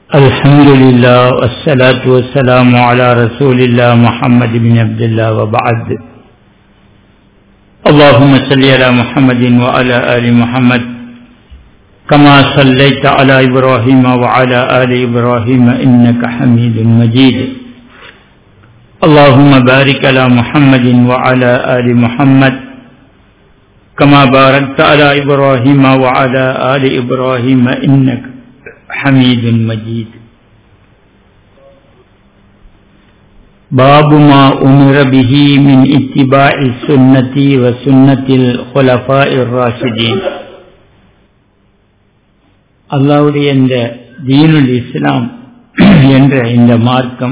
الحمد لله والصلاة والسلام على رسول الله محمد بن عبد الله وبعد اللهم صل على محمد وعلى آل محمد كما صليت على إبراهيم وعلى آل إبراهيم إنك حميد مجيد اللهم بارك على محمد وعلى آل محمد كما باركت على إبراهيم وعلى آل إبراهيم إنك حميد مجيد باب ما أمر به من اتباع السنة وسنة الخلفاء الراشدين அல்லாவுடைய இந்த தீனுல் இஸ்லாம் என்ற இந்த மார்க்கம்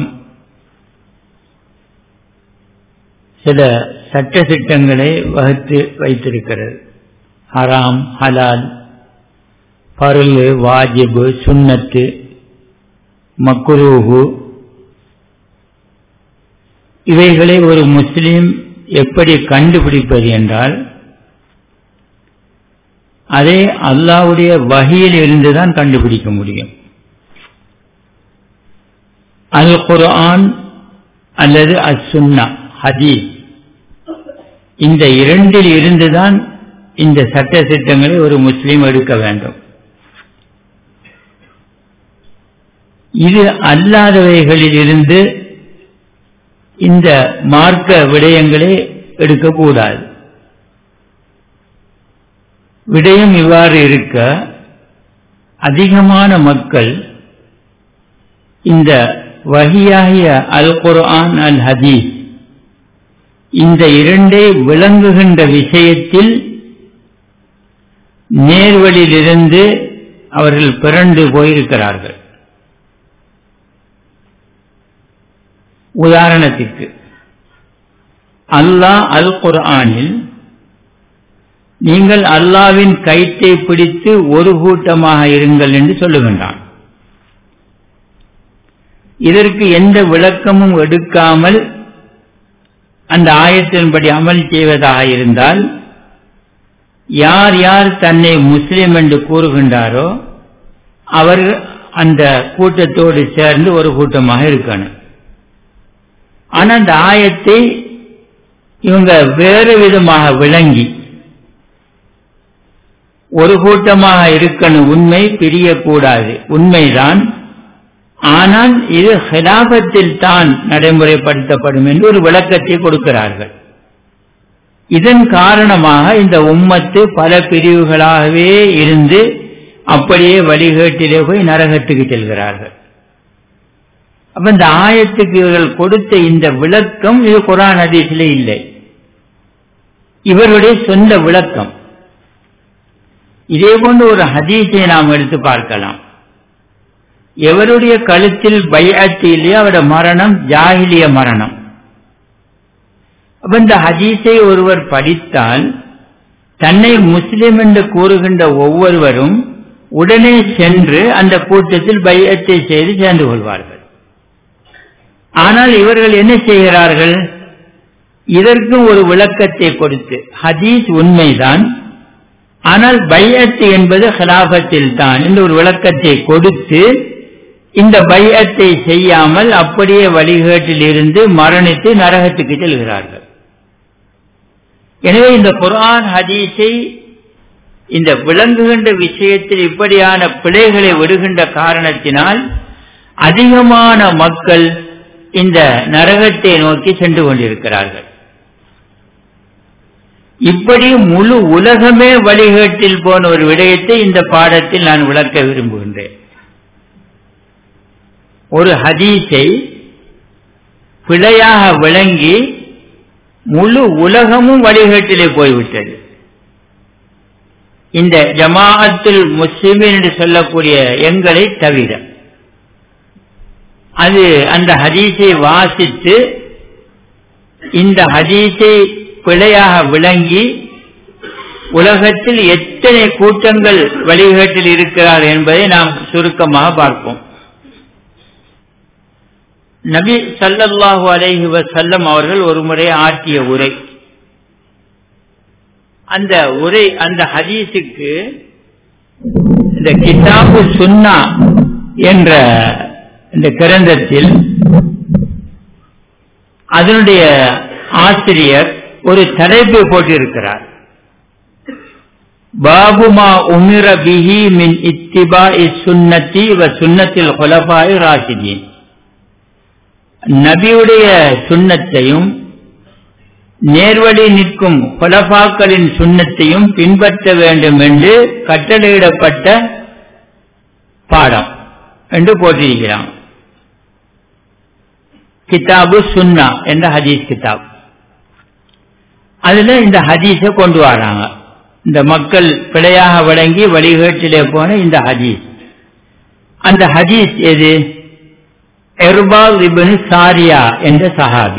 சில சட்ட திட்டங்களை வகுத்து வைத்திருக்கிறது ஹராம் ஹலால் பருளு வாஜிபு சுன்னத்து மக்குரூஹு இவைகளை ஒரு முஸ்லீம் எப்படி கண்டுபிடிப்பது என்றால் அதை அல்லாவுடைய வகையில் இருந்துதான் கண்டுபிடிக்க முடியும் அல் குர்ஆன் அல்லது அஸ் சுன்னா ஹதீஸ் இந்த இரண்டில் இருந்துதான் இந்த சட்ட திட்டங்களை ஒரு முஸ்லீம் எடுக்க வேண்டும் இது அல்லாதவைகளில் இருந்து இந்த மார்க்க விடயங்களை எடுக்கக்கூடாது விடயம் இவ்வாறு இருக்க அதிகமான மக்கள் இந்த வகியாகிய அல் குர்ஆன் அல் ஹதீஸ் இந்த இரண்டை விளங்குகின்ற விஷயத்தில் நேர்வழியிலிருந்து அவர்கள் பிறண்டு போயிருக்கிறார்கள் உதாரணத்திற்கு அல்லாஹ் அல் குர்ஆனில் நீங்கள் அல்லாவின் கயிற்றை பிடித்து ஒரு கூட்டமாக இருங்கள் என்று சொல்லுகின்றான் இதற்கு எந்த விளக்கமும் எடுக்காமல் அந்த ஆயத்தின்படி அமல் செய்வதாக இருந்தால் யார் யார் தன்னை முஸ்லிம் என்று கூறுகின்றாரோ அவர் அந்த கூட்டத்தோடு சேர்ந்து ஒரு கூட்டமாக இருக்கணும் ஆனால் அந்த ஆயத்தை இவங்க வேறு விதமாக விளங்கி ஒரு கூட்டமாக இருக்கணும் உண்மை பிரியக்கூடாது உண்மைதான் ஆனால் இது ஹிலாபத்தில் தான் நடைமுறைப்படுத்தப்படும் என்று ஒரு விளக்கத்தை கொடுக்கிறார்கள் இதன் காரணமாக இந்த உம்மத்து பல பிரிவுகளாகவே இருந்து அப்படியே வழிகேட்டிலே போய் நரகத்துக்கு செல்கிறார்கள் அப்ப இந்த ஆயத்துக்கு இவர்கள் கொடுத்த இந்த விளக்கம் இது குரான் ஹதீஸில் இல்லை இவருடைய சொந்த விளக்கம் இதே போன்று ஒரு ஹதீஸை நாம் எடுத்து பார்க்கலாம் எவருடைய கழுத்தில் பைஅத்து இல்லையோ அவருடைய மரணம் ஜாகிலிய மரணம் அப்ப இந்த ஹதீஸை ஒருவர் படித்தால் தன்னை முஸ்லிம் என்று கூறுகின்ற ஒவ்வொருவரும் உடனே சென்று அந்த கூட்டத்தில் பையத்தை செய்து சேர்ந்து கொள்வார்கள் ஆனால் இவர்கள் என்ன செய்கிறார்கள் இதற்கும் ஒரு விளக்கத்தை கொடுத்து ஹதீஸ் உண்மைதான் ஆனால் பையத்து என்பது ஹலாபத்தில் தான் என்று ஒரு விளக்கத்தை கொடுத்து இந்த பையத்தை செய்யாமல் அப்படியே வழிகேட்டில் இருந்து மரணித்து நரகத்துக்கு செல்கிறார்கள் எனவே இந்த குரான் ஹதீஸை இந்த விளங்குகின்ற விஷயத்தில் இப்படியான பிழைகளை விடுகின்ற காரணத்தினால் அதிகமான மக்கள் இந்த நரகத்தை நோக்கி சென்று கொண்டிருக்கிறார்கள் இப்படி முழு உலகமே வழிகேட்டில் போன ஒரு விடயத்தை இந்த பாடத்தில் நான் விளக்க விரும்புகின்றேன் ஒரு ஹதீஸை பிழையாக விளங்கி முழு உலகமும் வழிகேட்டிலே போய்விட்டது இந்த ஜமாஅத்துல் முஸ்லிமின் என்று சொல்லக்கூடிய எங்களை தவிர அது அந்த ஹதீஸை வாசித்து இந்த ஹதீஸை பிழையாக விளங்கி உலகத்தில் எத்தனை கூட்டங்கள் வழிகேட்டில் இருக்கிறார் என்பதை நாம் சுருக்கமாக பார்ப்போம் நபி சல்லல்லாஹு அலைஹி வசல்லம் அவர்கள் ஒரு முறை ஆற்றிய உரை அந்த உரை அந்த ஹதீஸுக்கு இந்த கிதாபு சுன்னா என்ற இந்த கிரந்தத்தில் அதனுடைய ஆசிரியர் ஒரு தலைப்பை போட்டிருக்கிறார் பாபுமா உமிர பிஹி மின் இத்திபா சுன்னத்தி வ சுன்னத்தில் கொலபாய் ராசிதீன் நபியுடைய சுன்னத்தையும் நேர்வழி நிற்கும் கொலபாக்களின் சுண்ணத்தையும் பின்பற்ற வேண்டும் என்று கட்டளையிடப்பட்ட பாடம் என்று போட்டிருக்கிறான் கிதாபு சுன்னா என்ற ஹதீஸ் கிதாப் அதுல இந்த ஹதீஸை கொண்டு வராங்க இந்த மக்கள் பிழையாக வழங்கி வழிகேட்டிலே போன இந்த ஹதீஸ் அந்த ஹதீஸ் எது எர்பால் இபனு சாரியா என்ற சஹாபி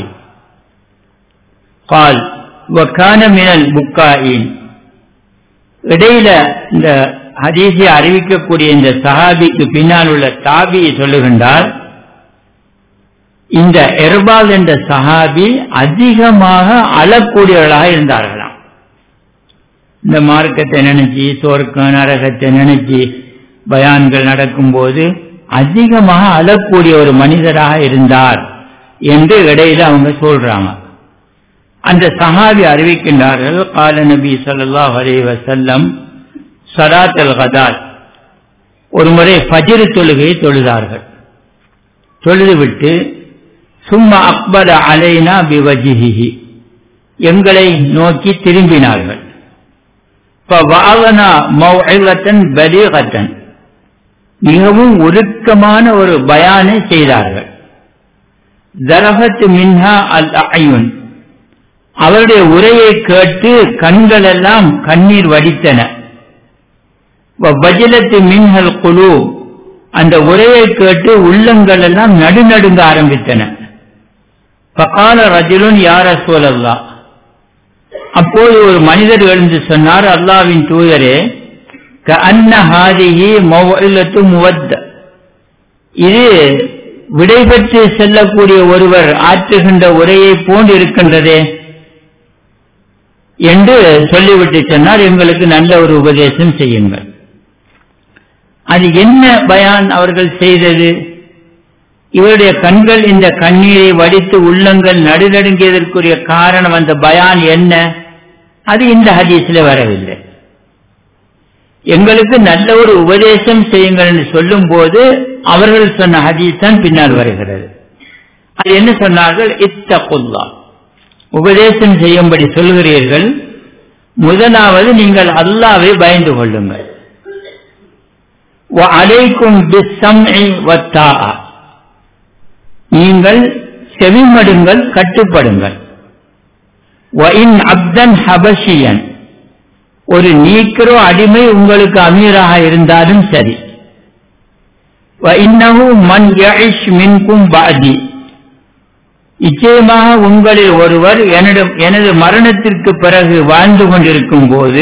கால் வக்கான மினல் புக்காயின் இடையில இந்த ஹதீஸை அறிவிக்கக்கூடிய இந்த சஹாபிக்கு பின்னால் உள்ள தாபி சொல்லுகின்றார் இந்த எர்பால் என்ற சஹாபி அதிகமாக அழக்கூடியவர்களாக இருந்தார்களாம் இந்த மார்க்கத்தை நினைச்சு சொர்க்கம் நரகத்தை நினைச்சு பயான்கள் நடக்கும்போது அதிகமாக அழக்கூடிய ஒரு மனிதராக இருந்தார் என்று இடையில அவங்க சொல்றாங்க அந்த சஹாபி அறிவிக்கின்றார்கள் கால நபி சொல்லாஹ் அலி வசல்லம் சலாத் அல் கதாத் ஒரு முறை ஃபஜிர் தொழுகையை தொழுதார்கள் தொழுதுவிட்டு சும்மா அக்பர அலைனா பிவஜிஹி எங்களை நோக்கி திரும்பினார்கள் பலீகத்தன் மிகவும் உருக்கமான ஒரு பயானை செய்தார்கள் தரகத் மின்ஹா அல் அயுன் அவருடைய உரையை கேட்டு கண்கள் எல்லாம் கண்ணீர் வடித்தன வஜலத்து மின்ஹல் குழு அந்த உரையை கேட்டு உள்ளங்கள் எல்லாம் நடுநடுங்க ஆரம்பித்தன பகால ரஜுலுன் யார சோழல்லா அப்போது ஒரு மனிதர் எழுந்து சொன்னார் அல்லாவின் தூதரே அன்னஹாதிஹி மௌலத்து முவத்த இது விடைபெற்று செல்லக்கூடிய ஒருவர் ஆற்றுகின்ற உரையை போன்று இருக்கின்றதே என்று சொல்லிவிட்டு சொன்னார் எங்களுக்கு நல்ல ஒரு உபதேசம் செய்யுங்கள் அது என்ன பயான் அவர்கள் செய்தது இவருடைய கண்கள் இந்த கண்ணீரை வடித்து உள்ளங்கள் நடுநடுங்கியதற்குரிய காரணம் அந்த பயான் என்ன அது இந்த ஹதீஸில் வரவில்லை எங்களுக்கு நல்ல ஒரு உபதேசம் செய்யுங்கள் என்று சொல்லும் போது அவர்கள் சொன்ன ஹதீஸ் தான் பின்னால் வருகிறது அது என்ன சொன்னார்கள் இத்தகுல்லா உபதேசம் செய்யும்படி சொல்கிறீர்கள் முதலாவது நீங்கள் அல்லாவை பயந்து கொள்ளுங்கள் அலைக்கும் நீங்கள் செவிமடுங்கள் கட்டுப்படுங்கள் அப்தன் ஹபஷியன் ஒரு நீக்கிறோ அடிமை உங்களுக்கு அமீராக இருந்தாலும் சரி மண் மின்கும் பாதி நிச்சயமாக உங்களில் ஒருவர் என்னிடம் எனது மரணத்திற்கு பிறகு வாழ்ந்து கொண்டிருக்கும் போது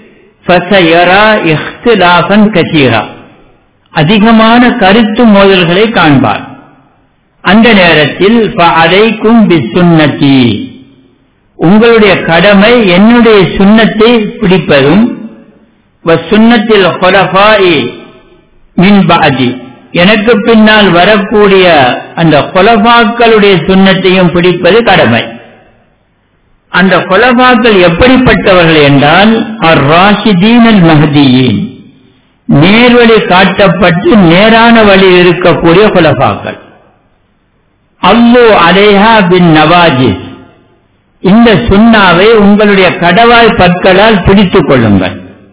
கசீரா அதிகமான கருத்து மோதல்களை காண்பார் அந்த நேரத்தில் அதைக்கும் சுன்னத்தி உங்களுடைய கடமை என்னுடைய சுண்ணத்தை பிடிப்பதும் சுண்ணத்தில் மின் பாதி எனக்கு பின்னால் வரக்கூடிய அந்த கொலபாக்களுடைய சுண்ணத்தையும் பிடிப்பது கடமை அந்த கொலபாக்கள் எப்படிப்பட்டவர்கள் என்றால் ராஷிதீனல் மஹதியின் நேர்வழி காட்டப்பட்டு நேரான வழியில் இருக்கக்கூடிய கொலபாக்கள் அல்லு அலேஹா பின் நவாஜிஸ் இந்த சுண்ணாவை உங்களுடைய கடவாய் பற்களால் பிடித்துக் கொள்ளுங்கள்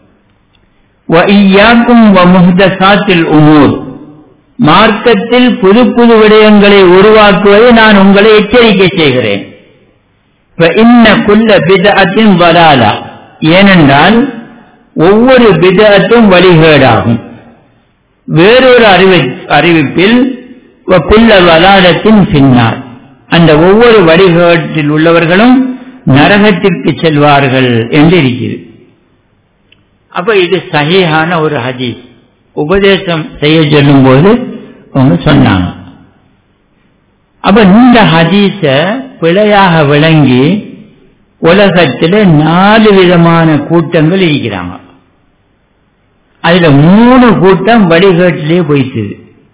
உமூர் மார்க்கத்தில் புது புது விடயங்களை உருவாக்குவதை நான் உங்களை எச்சரிக்கை செய்கிறேன் இன்ன குல்ல பிதத்தின் வராலா ஏனென்றால் ஒவ்வொரு பிதத்தும் வழிகேடாகும் வேறொரு அறிவி அறிவிப்பில் குல்ல வலாலத்தின் பின்னார் அந்த ஒவ்வொரு வழிகேட்டில் உள்ளவர்களும் நரகத்திற்கு செல்வார்கள் என்று இருக்கிறது அப்ப இது சகியான ஒரு ஹதீஸ் உபதேசம் செய்ய சொல்லும் போது அவங்க சொன்னாங்க அப்ப இந்த ஹதீஸ பிழையாக விளங்கி உலகத்தில் நாலு விதமான கூட்டங்கள் இருக்கிறாங்க அதுல மூணு கூட்டம் வழிகேட்டிலே போயிட்டுது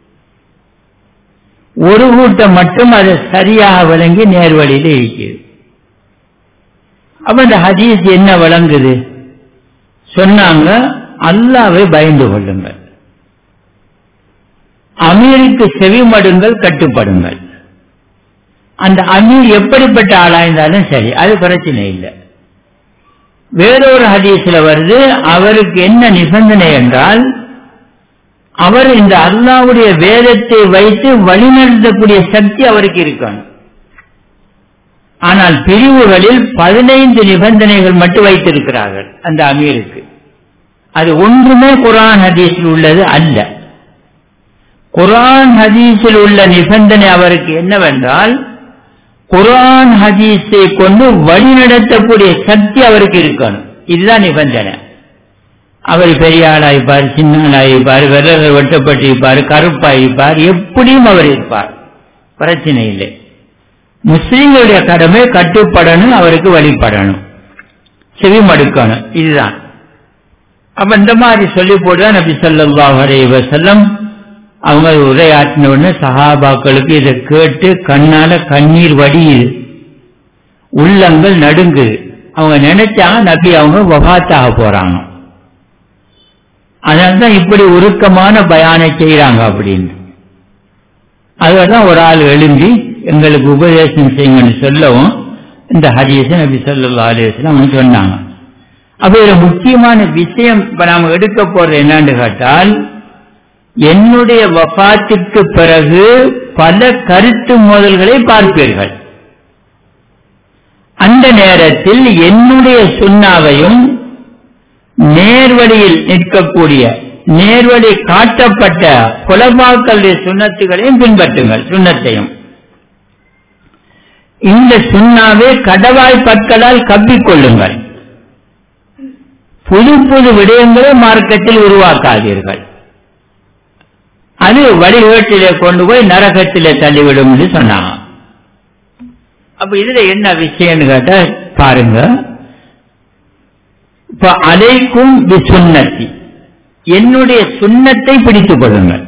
ஒரு கூட்டம் மட்டும் அதை சரியாக விளங்கி நேர்வழியில் இருக்குது அப்ப இந்த ஹதீஸ் என்ன விளங்குது சொன்னாங்க அல்லாவை பயந்து கொள்ளுங்கள் அமீருக்கு செவிமடுங்கள் கட்டுப்படுங்கள் அந்த அமீர் எப்படிப்பட்ட ஆளாயிருந்தாலும் சரி அது பிரச்சனை இல்லை வேறொரு ஹதீஸ்ல வருது அவருக்கு என்ன நிபந்தனை என்றால் அவர் இந்த அல்லாவுடைய வேதத்தை வைத்து வழிநடத்தக்கூடிய சக்தி அவருக்கு இருக்கணும் ஆனால் பிரிவுகளில் பதினைந்து நிபந்தனைகள் மட்டும் வைத்திருக்கிறார்கள் அந்த அமீருக்கு அது ஒன்றுமே குரான் ஹதீஸில் உள்ளது அல்ல குரான் ஹதீஸில் உள்ள நிபந்தனை அவருக்கு என்னவென்றால் குரான் ஹதீஸை கொண்டு வழிநடத்தக்கூடிய சக்தி அவருக்கு இருக்கணும் இதுதான் நிபந்தனை அவர் பெரிய ஆளாயிருப்பார் சின்ன ஆளாயிருப்பார் விரல் வெட்டப்பட்டிருப்பார் கருப்பாயிருப்பார் எப்படியும் அவர் இருப்பார் பிரச்சனை இல்லை முஸ்லீம்களுடைய கடமை கட்டுப்படணும் அவருக்கு வழிபடணும் செவிமடுக்கணும் இதுதான் அப்ப இந்த மாதிரி சொல்லி போட்டுதான் நபி சொல்லாஹ் அலைவசல்லம் அவங்க உரையாற்றின உடனே சஹாபாக்களுக்கு இதை கேட்டு கண்ணால கண்ணீர் வடியுது உள்ளங்கள் நடுங்குது அவங்க நினைச்சாங்க நபி அவங்க வபாத்தாக போறாங்க அதனால்தான் இப்படி உருக்கமான பயானை செய்யறாங்க அப்படின்னு அதுதான் ஒரு ஆள் எழும்பி எங்களுக்கு உபதேசம் செய்யுங்கன்னு சொல்லவும் இந்த ஹதீஸை நபி சொல்லா அலிஸ்லாம் சொன்னாங்க அப்ப இதுல முக்கியமான விஷயம் இப்ப நாம எடுக்க போறது என்னன்னு கேட்டால் என்னுடைய வபாத்திற்கு பிறகு பல கருத்து மோதல்களை பார்ப்பீர்கள் அந்த நேரத்தில் என்னுடைய சுண்ணாவையும் நேர்வழியில் நிற்கக்கூடிய நேர்வழி காட்டப்பட்ட குலபாக்களுடைய சுண்ணத்துகளையும் பின்பற்றுங்கள் சுண்ணத்தையும் இந்த சுண்ணாவை கடவாய் பற்களால் கவ்விக்கொள்ளுங்கள் புது புது விடயங்களை மார்க்கத்தில் உருவாக்காதீர்கள் அது வழிகேட்டிலே கொண்டு போய் நரகத்திலே தள்ளிவிடும் என்று சொன்னாங்க அப்ப இதுல என்ன விஷயம்னு கேட்டா பாருங்க இப்ப அலைக்கும் சுண்ணத்தி என்னுடைய சுண்ணத்தை பிடித்துக் கொள்ளுங்கள்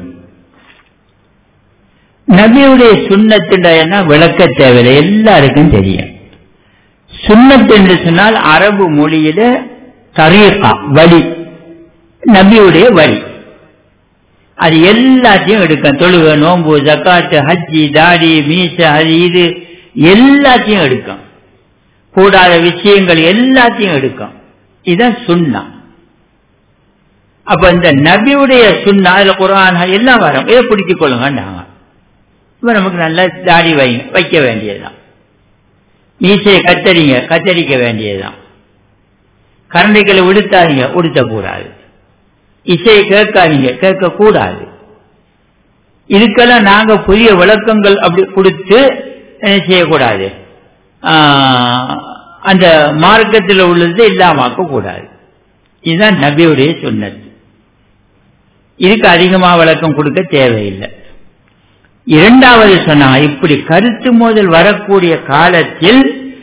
நபியுடைய சுண்ணத்துடைய விளக்க தேவையில்லை எல்லாருக்கும் தெரியும் சுண்ணத் என்று சொன்னால் அரபு மொழியில தரீகா வழி நபியுடைய வழி அது எல்லாத்தையும் எடுக்கும் தொழுக நோம்பு ஜக்காத்து ஹஜ்ஜி தாடி மீச அது இது எல்லாத்தையும் எடுக்கும் கூடாத விஷயங்கள் எல்லாத்தையும் எடுக்கும் இதான் சுண்ணா அப்ப இந்த நபியுடைய சுண்ணா அதுல குரான் எல்லாம் வரும் இதை பிடித்துக் கொள்ளுங்கன்னாங்க இப்ப நமக்கு நல்லா தாடி வைங்க வைக்க வேண்டியதுதான் மீசையை கத்தரிங்க கத்தரிக்க வேண்டியதுதான் கரண்டைகளை உடுத்தாதீங்க உடுத்தக்கூடாது இசையை கேட்காதீங்க கேட்க கூடாது இதுக்கெல்லாம் நாங்க புதிய விளக்கங்கள் அப்படி கொடுத்து என்ன செய்யக்கூடாது அந்த மார்க்கத்தில் உள்ளது இல்லாமக்க கூடாது இதுதான் நபியுடைய சொன்னது இதுக்கு அதிகமாக விளக்கம் கொடுக்க தேவையில்லை இரண்டாவது சொன்னா இப்படி கருத்து மோதல் வரக்கூடிய காலத்தில்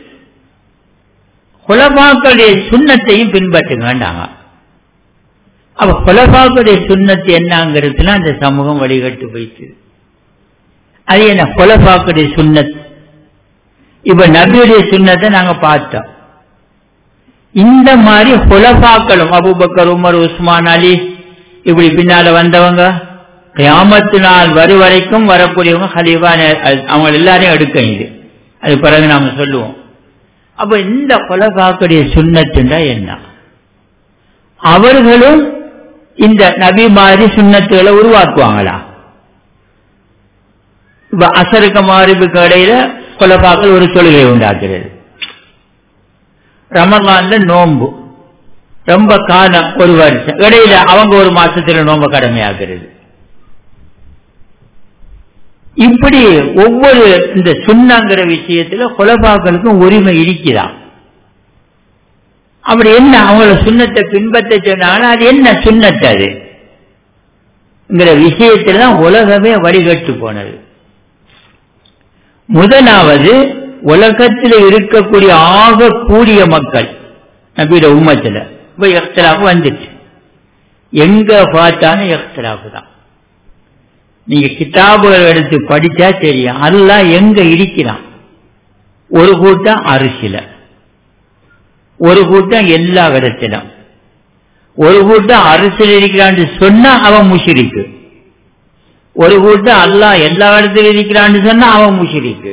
குலபாக்களுடைய சுண்ணத்தையும் பின்பற்றுங்க வேண்டாங்க அப்ப குலபாக்களுடைய சுண்ணத்து என்னங்கிறதுல அந்த சமூகம் வழிகட்டு போயிட்டு அது என்ன குலபாக்களுடைய சுண்ணத் இப்ப நபியுடைய சுண்ணத்தை நாங்க பார்த்தோம் இந்த மாதிரி குலபாக்களும் அபுபக்கர் உமர் உஸ்மான் அலி இப்படி பின்னால வந்தவங்க கியாமத்து நாள் வரும் வரைக்கும் வரக்கூடியவங்க ஹலீஃபா அவங்க எல்லாரையும் எடுக்க இது அது பிறகு நாம சொல்லுவோம் அப்ப இந்த கொலகாக்குடைய சுண்ணத்துண்டா என்ன அவர்களும் இந்த நபி மாதிரி சுண்ணத்துகளை உருவாக்குவாங்களா இப்ப அசருக்க மாறிபுக்கு இடையில கொலபாக்கள் ஒரு தொழுகை உண்டாக்குறது ரமலான்ல நோம்பு ரொம்ப காலம் ஒரு வருஷம் இடையில அவங்க ஒரு மாசத்துல நோம்ப கடமையாகிறது இப்படி ஒவ்வொரு இந்த சுண்ணங்கிற விஷயத்துல குலபாக்களுக்கும் உரிமை இருக்கிறான் அப்படி என்ன அவங்கள சுண்ணத்தை பின்பற்ற சொன்னாலும் அது என்ன சுண்ணத்து அதுங்கிற விஷயத்துல தான் உலகமே வழிகட்டு போனது முதலாவது உலகத்தில் இருக்கக்கூடிய ஆக கூடிய மக்கள் நபியோட உம்மத்துல இப்ப எக்ஸ்ட்ராஃப் வந்துச்சு எங்க பார்த்தாலும் எக்ஸ்ட்ராஃப் தான் நீங்க கிதாபுகள் எடுத்து படிச்சா தெரியும் அல்லாஹ் எங்க இருக்கிறான் ஒரு கூட்டம் அரிசில ஒரு கூட்டம் எல்லா விதத்திலும் ஒரு கூட்டம் அரசியல் இருக்கிறான்னு சொன்னா அவன் முஷிரிக்கு ஒரு கூட்டம் அல்லாஹ் எல்லா இடத்திலும் இருக்கிறான்னு சொன்னா அவன் முஷிரிக்கு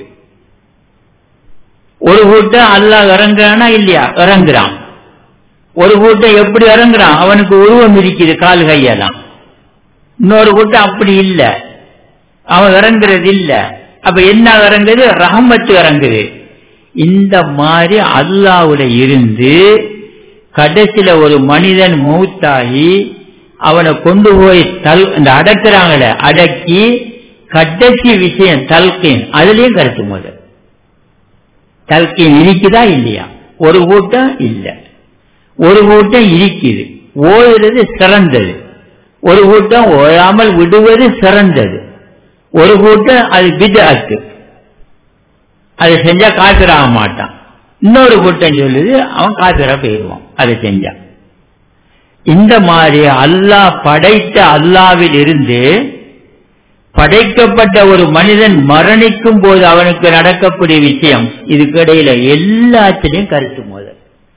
ஒரு கூட்டம் அல்லாஹ் இறங்குறானா இல்லையா இறங்குறான் ஒரு கூட்டம் எப்படி இறங்குறான் அவனுக்கு உருவம் இருக்குது கால் கையெல்லாம் இன்னொரு கூட்டம் அப்படி இல்ல அவன் இறங்குறது இல்ல அப்ப என்ன இறங்குது ரஹமத்து இறங்குது இந்த மாதிரி அல்லாவுல இருந்து கடைசியில ஒரு மனிதன் மௌத்தாகி அவனை கொண்டு போய் தல் இந்த அடக்குறாங்கள அடக்கி கடைசி விஷயம் தல்கீன் அதுலயும் கருத்து முதல் தல்கீன் இருக்குதா இல்லையா ஒரு கூட்டம் இல்ல ஒரு கூட்டம் இருக்குது ஓடுறது சிறந்தது ஒரு கூட்டம் ஓயாமல் விடுவது சிறந்தது ஒரு கூட்டம் அது பிதாத்து அதை செஞ்சா காத்திராக மாட்டான் இன்னொரு கூட்டம் சொல்லுது அவன் காத்திர போயிடுவான் அதை செஞ்சான் இந்த மாதிரி அல்லாஹ் படைத்த அல்லாவில் இருந்து படைக்கப்பட்ட ஒரு மனிதன் மரணிக்கும் போது அவனுக்கு நடக்கக்கூடிய விஷயம் இதுக்கு இடையில எல்லாத்திலையும் கருத்து மோதல்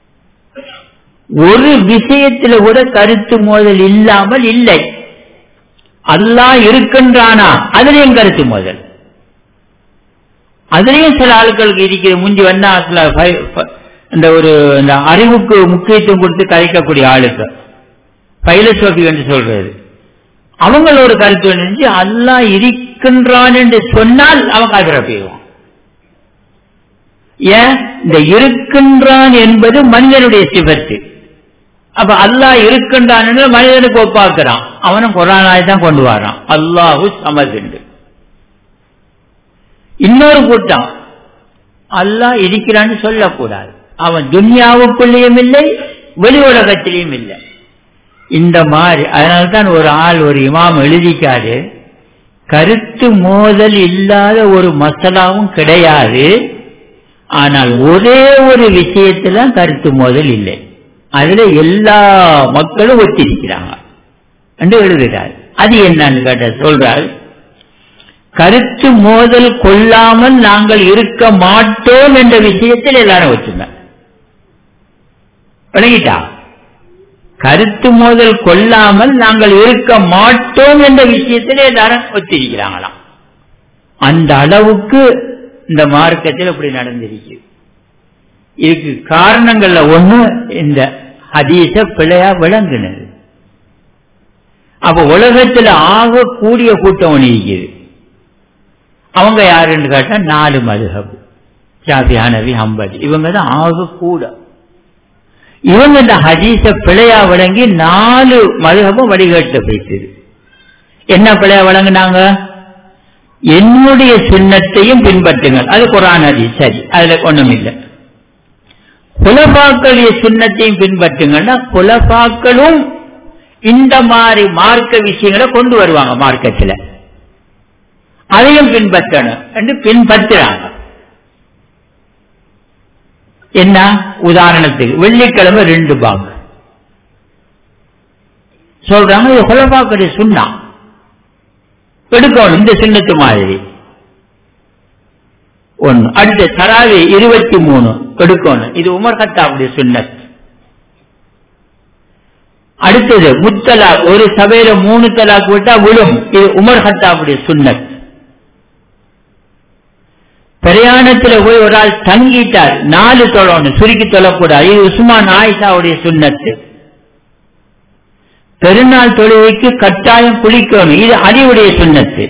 ஒரு விஷயத்துல கூட கருத்து மோதல் இல்லாமல் இல்லை அல்லாஹ் இருக்கின்றானா அதுலயும் கருத்து மோதல் அதுலயும் சில ஆட்களுக்கு இருக்கிற முந்தி வந்தா சில இந்த ஒரு இந்த அறிவுக்கு முக்கியத்துவம் கொடுத்து கதைக்கக்கூடிய ஆளுக்கு பைலசோபி என்று சொல்றது அவங்களோட கருத்து நினைச்சு அல்லா இருக்கின்றான் என்று சொன்னால் அவன் காதிர போயிடுவான் ஏன் இந்த இருக்கின்றான் என்பது மனிதனுடைய சிபத்து அப்ப அல்லாஹ் இருக்கின்றான் என்று மனிதனுக்கு ஒப்பாக்குறான் அவனும் குரானாய் தான் கொண்டு வரான் அல்லாஹு சமதுண்டு இன்னொரு கூட்டம் அல்லாஹ் இருக்கிறான்னு சொல்லக்கூடாது அவன் துன்யாவுக்குள்ளேயும் இல்லை வெளி உலகத்திலையும் இல்லை இந்த மாதிரி அதனால்தான் ஒரு ஆள் ஒரு இமாம் எழுதிக்காரு கருத்து மோதல் இல்லாத ஒரு மசலாவும் கிடையாது ஆனால் ஒரே ஒரு விஷயத்துல கருத்து மோதல் இல்லை அதுல எல்லா மக்களும் ஒத்திருக்கிறாங்க என்று எழுதுகிறார் அது என்னன்னு கேட்ட சொல்றார் கருத்து மோதல் கொள்ளாமல் நாங்கள் இருக்க மாட்டோம் என்ற விஷயத்தில் எல்லாரும் வச்சிருந்தாங்க விளங்கிட்டா கருத்து மோதல் கொள்ளாமல் நாங்கள் இருக்க மாட்டோம் என்ற விஷயத்தில் எல்லாரும் ஒத்திருக்கிறாங்களாம் அந்த அளவுக்கு இந்த மார்க்கத்தில் இப்படி நடந்திருக்கு இதுக்கு காரணங்கள்ல ஒண்ணு இந்த ஹதீச பிழையா விளங்குனது அப்ப உலகத்துல ஆக கூடிய கூட்டம் ஒன்று இருக்குது அவங்க யாருன்னு கேட்டா நாலு மதுகப் ஷாஃபி ஹனவி ஹம்பதி இவங்க தான் ஆக கூட இவங்க இந்த ஹதீஸ பிழையா வழங்கி நாலு மதுகப்பும் வழிகட்ட போயிட்டது என்ன பிழையா வழங்கினாங்க என்னுடைய சுண்ணத்தையும் பின்பற்றுங்கள் அது குரான் ஹதீஸ் சரி அதுல ஒண்ணும் இல்லை குலபாக்களுடைய சுண்ணத்தையும் பின்பற்றுங்கன்னா குலபாக்களும் இந்த மாதிரி மார்க்க விஷயங்களை கொண்டு வருவாங்க மார்க்கத்தில் அதையும் பின்பற்றணும் என்று பின்பற்றுறாங்க என்ன உதாரணத்துக்கு வெள்ளிக்கிழமை ரெண்டு பாங்க சொல்றாங்க இது குலபாக்கடி சுண்ணா எடுக்கணும் இந்த சின்னத்து மாதிரி ஒன்னு அடுத்து தராவி இருபத்தி மூணு எடுக்கணும் இது உமர் கத்தாவுடைய சுண்ணத் அடுத்தது முத்தலாக் ஒரு சபையில மூணு தலாக் விட்டா விழும் இது உமர் ஹத்தாவுடைய சுண்ணத் பிரயாணத்துல போய் ஒரு ஆள் தங்கிட்டார் நாலு தொழணும் சுருக்கி தொழக்கூடாது இது உஸ்மான் ஆயிஷாவுடைய சுண்ணத்து பெருநாள் தொழுகைக்கு கட்டாயம் குளிக்கணும் இது அறிவுடைய சுண்ணத்து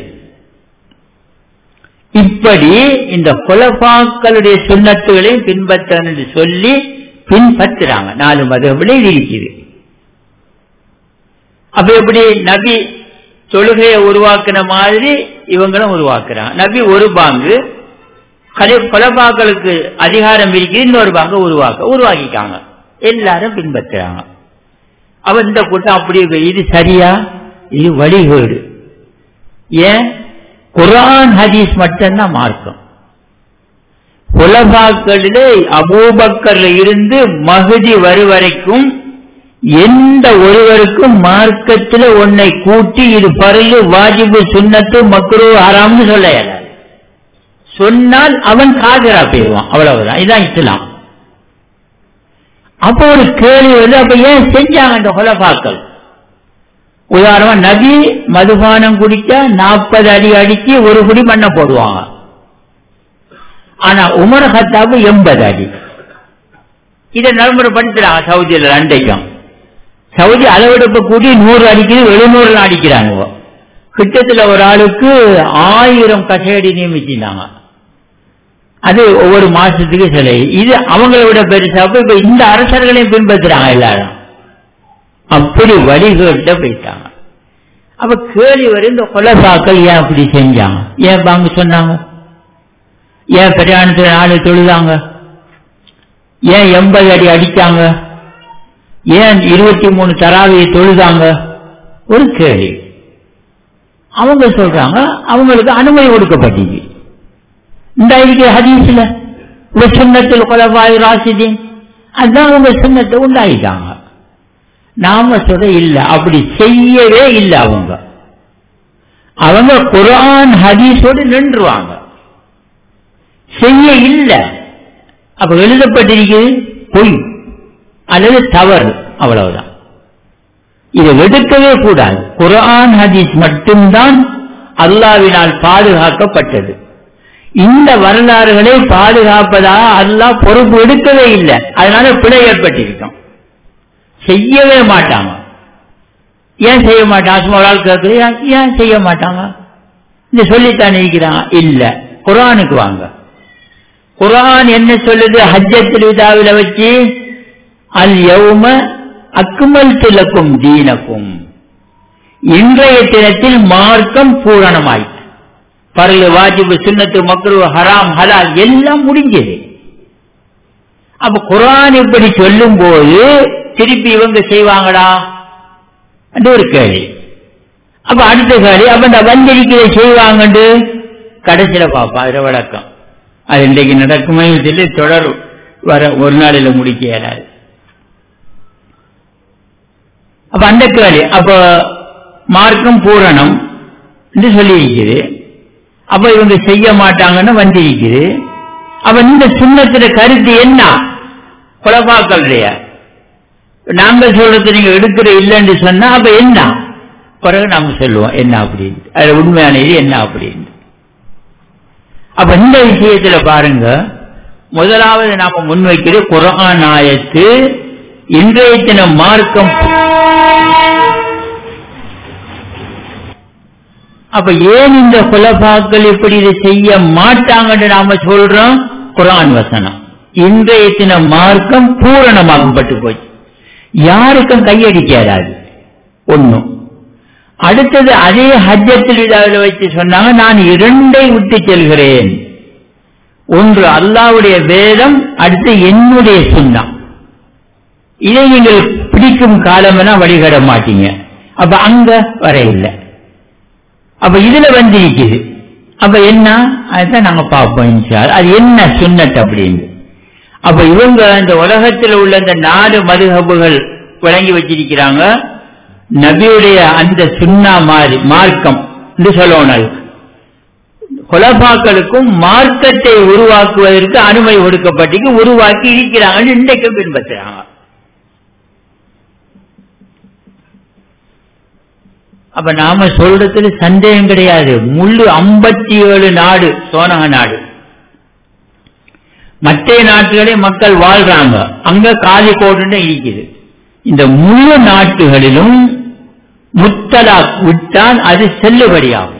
இப்படி இந்த குலபாக்களுடைய சுண்ணத்துகளையும் பின்பற்றணும் என்று சொல்லி பின்பற்றுறாங்க நாலு மதபடி இருக்குது அப்ப எப்படி நபி தொழுகையை உருவாக்குன மாதிரி இவங்களும் உருவாக்குறாங்க நபி ஒரு பாங்கு கொலபாக்களுக்கு அதிகாரம் இருக்குது இன்னொரு பாங்க உருவாக்க உருவாக்கிட்டாங்க எல்லாரும் பின்பற்றுறாங்க அவ இந்த கூட்டம் அப்படியே இது சரியா இது வழிகேடு ஏன் குரான் ஹதீஸ் மட்டும்தான் மார்க்கம் குலபாக்களிலே அபூபக்கர்ல இருந்து மகுதி வரு வரைக்கும் எந்த ஒருவருக்கும் மார்க்கத்தில் உன்னை கூட்டி இது பருகு வாஜிபு சுண்ணத்து மக்ரூ ஹராம்னு சொல்ல இயலாது சொன்னால் அவன் காதரா போயிடுவான் அவ்வளவுதான் இதான் இஸ்லாம் அப்போ ஒரு கேள்வி வந்து அப்ப ஏன் செஞ்சாங்க அந்த கொலபாக்கள் உதாரணமா நபி மதுபானம் குடிச்சா நாற்பது அடி அடிச்சு ஒரு குடி மண்ணை போடுவாங்க ஆனா உமர் ஹத்தாபு எண்பது அடி இதை நடைமுறைப்படுத்துறாங்க சவுதியில் அண்டைக்கும் சவுதி அளவெடுப்பு கூட்டி நூறு அடிக்குது எழுநூறு அடிக்கிறாங்க கிட்டத்தில் ஒரு ஆளுக்கு ஆயிரம் கசையடி நியமிச்சிருந்தாங்க அது ஒவ்வொரு மாசத்துக்கு சிலை இது அவங்களை விட பெருசா இப்ப இந்த அரசர்களையும் பின்பற்றுறாங்க எல்லாரும் அப்படி வழிகட்ட போயிட்டாங்க அப்ப கேள்வி வரும் இந்த கொலசாக்கள் ஏன் அப்படி செஞ்சாங்க ஏன் பாங்க சொன்னாங்க ஏன் பிரயாணத்தில் நாலு தொழுதாங்க ஏன் எண்பது அடி அடிச்சாங்க ஏன் இருபத்தி மூணு தராவியை தொழுதாங்க ஒரு கேள்வி அவங்க சொல்றாங்க அவங்களுக்கு அனுமதி கொடுக்கப்பட்டது இந்த இருக்கிற ஹதீஸ்ல சுண்ணத்தில் கொலவாய் ராசிதீன் அதுதான் அவங்க சுண்ணத்தை உண்டாயிட்டாங்க நாம சொல்ற இல்ல அப்படி செய்யவே இல்லை அவங்க அவங்க குரான் ஹதீஸோடு நின்றுவாங்க செய்ய இல்லை அப்ப எழுதப்பட்டிருக்கிறது பொய் அல்லது தவறு அவ்வளவுதான் இதை எடுக்கவே கூடாது குரான் ஹதீஸ் மட்டும்தான் அல்லாவினால் பாதுகாக்கப்பட்டது இந்த வரலாறுகளை பாதுகாப்பதாக அல்லாஹ் பொறுப்பு எடுக்கவே இல்லை அதனால பிழை ஏற்பட்டிருக்கும் செய்யவே மாட்டாங்க ஏன் செய்ய மாட்டாங்க ஒரு ஆள் கேட்குறது ஏன் செய்ய மாட்டாங்க இந்த சொல்லித்தான் இருக்கிறாங்க இல்ல குரானுக்கு வாங்க குரான் என்ன சொல்லுது ஹஜ்ஜத்தில் விதாவில் வச்சு அல் யௌம அக்குமல் திலக்கும் தீனக்கும் இன்றைய தினத்தில் மார்க்கம் பூரணமாயிற்று பரலு வாஜிபு சுண்ணத்து மக்ரு ஹராம் ஹலால் எல்லாம் முடிஞ்சது அப்ப குரான் இப்படி சொல்லும் போது திருப்பி இவங்க செய்வாங்கடா ஒரு கேள்வி அப்ப அடுத்த கேள்வி அப்ப இந்த வந்திருக்கிறத செய்வாங்கன்னு கடைசியில பாப்பா அதுல விளக்கம் அது இன்றைக்கு நடக்குமே சொல்லி தொடர் வர ஒரு நாளில் முடிக்க இயலாது அப்ப அந்த கேள்வி அப்ப மார்க்கம் பூரணம் என்று சொல்லி இருக்குது அப்ப இவங்க செய்ய மாட்டாங்கன்னு வந்திருக்குது அப்ப இந்த சுண்ணத்துல கருத்து என்ன குலபாக்களுடைய நாங்கள் சொல்றது நீங்க எடுக்கிற இல்லைன்னு சொன்னா அப்ப என்ன பிறகு நாம சொல்லுவோம் என்ன அப்படின்னு அதுல உண்மையான இது என்ன அப்படின்னு அப்ப இந்த விஷயத்துல பாருங்க முதலாவது நாம முன்வைக்கிற குரான் ஆயத்து இன்றைய தினம் மார்க்கம் அப்ப ஏன் இந்த குலபாக்கள் இப்படி இதை செய்ய மாட்டாங்கன்னு நாம சொல்றோம் குரான் வசனம் இன்றைய தினம் மார்க்கம் பூரணமாக்கப்பட்டு போச்சு யாருக்கும் கையடிக்காது ஒன்னும் அடுத்தது அதே ஹஜ்ஜத்தில் இதாவில் வச்சு சொன்னாங்க நான் இரண்டை விட்டு செல்கிறேன் ஒன்று அல்லாவுடைய வேதம் அடுத்து என்னுடைய சுண்ணா இதை நீங்கள் பிடிக்கும் காலம்னா வழிகட மாட்டீங்க அப்ப அங்க வர இல்லை அப்ப இதுல வந்திருக்குது அப்ப என்ன அதுதான் நாங்க பார்ப்போம் அது என்ன சுண்ணட் அப்படின்னு அப்ப இவங்க இந்த உலகத்தில் உள்ள இந்த நாலு மதுகபுகள் வழங்கி வச்சிருக்கிறாங்க நபியுடைய அந்த சுண்ணா மாறி மார்க்கம் என்று சொல்லணும் கொலபாக்களுக்கும் மார்க்கத்தை உருவாக்குவதற்கு அனுமதி கொடுக்கப்பட்டு உருவாக்கி இருக்கிறாங்கன்னு இன்றைக்கும் பின்பற்றுறாங்க அப்ப நாம சொல்றதுல சந்தேகம் கிடையாது முள்ளு ஐம்பத்தி ஏழு நாடு சோனக நாடு மற்ற நாட்டுகளே மக்கள் வாழ்றாங்க அங்க காலி கோடு இருக்குது இந்த முழு நாட்டுகளிலும் முத்தலாக் விட்டால் அது செல்லுபடியாகும்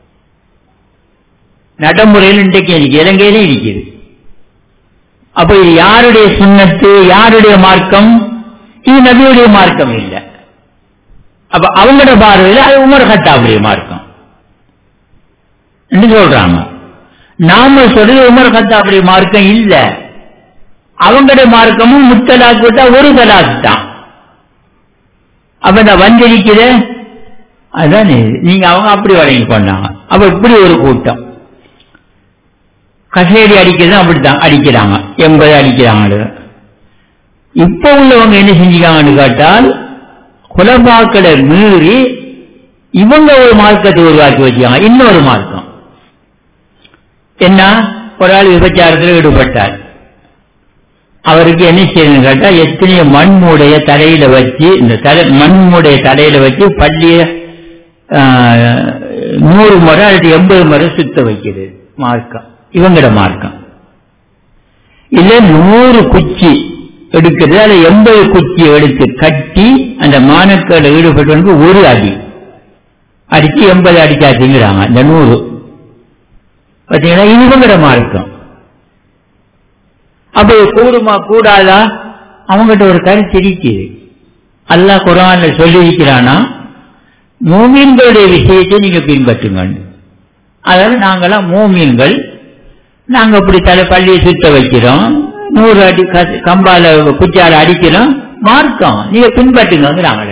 நடைமுறையில் இன்றைக்கு இருக்கு இலங்கையிலே இருக்குது அப்ப இது யாருடைய சுண்ணத்து யாருடைய மார்க்கம் இது நபியுடைய மார்க்கம் இல்லை அப்ப அவங்களோட பார்வையில் அது உமர் கட்டாவுடைய மார்க்கம் என்று சொல்றாங்க நாம சொல்றது உமர் கத்தாவுடைய மார்க்கம் இல்ல அவங்களுடைய மார்க்கமும் முத்தலாக்கு விட்டா ஒரு தலாக்கு தான் அப்ப இந்த வந்திருக்கிற அதுதான் நீங்க அவங்க அப்படி வழங்கி கொண்டாங்க அப்ப இப்படி ஒரு கூட்டம் கசேரி அடிக்கிறது அப்படித்தான் அடிக்கிறாங்க எண்பது அடிக்கிறாங்க இப்ப உள்ளவங்க என்ன செஞ்சுக்காங்கன்னு கேட்டால் குலபாக்களை மீறி இவங்க ஒரு மார்க்கத்தை உருவாக்கி வச்சுக்காங்க இன்னொரு மார்க்கம் என்ன ஒரு ஆள் விபச்சாரத்தில் ஈடுபட்டார் அவருக்கு என்ன செய்யணும்னு கேட்டா எத்தனையோ மண்மூடைய தலையில வச்சு இந்த தலை மண்மூடைய தலையில வச்சு பள்ளிய நூறு முறை அல்லது எண்பது முறை சுத்த வைக்கிறது மார்க்கம் இவங்கட மார்க்கம் இல்ல நூறு குச்சி எடுக்கிறது அதுல எண்பது குச்சி எடுத்து கட்டி அந்த மானக்கேடு ஈடுபட்டவனுக்கு ஒரு அடி அடிச்சு எண்பது அடிச்சாச்சுங்கிறாங்க இந்த நூறு பார்த்தீங்கன்னா இவங்கட மார்க்கம் அப்ப கூடுமா கூடாதா அவங்ககிட்ட ஒரு கருத்து இருக்குது அல்லாஹ் குரான்ல சொல்லி இருக்கிறானா மூமீன்களுடைய விஷயத்தை நீங்க பின்பற்றுங்க அதாவது நாங்களாம் மூமீன்கள் நாங்க அப்படி தலை பள்ளியை சுத்த வைக்கிறோம் நூறு அடி கம்பால குச்சால அடிக்கிறோம் மார்க்கம் நீங்க பின்பற்றுங்கிறாங்க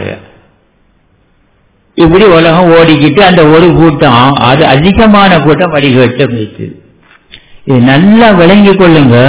இப்படி உலகம் ஓடிக்கிட்டு அந்த ஒரு கூட்டம் அது அதிகமான கூட்டம் வடிகட்ட வைத்தது இது நல்லா விளங்கி கொள்ளுங்க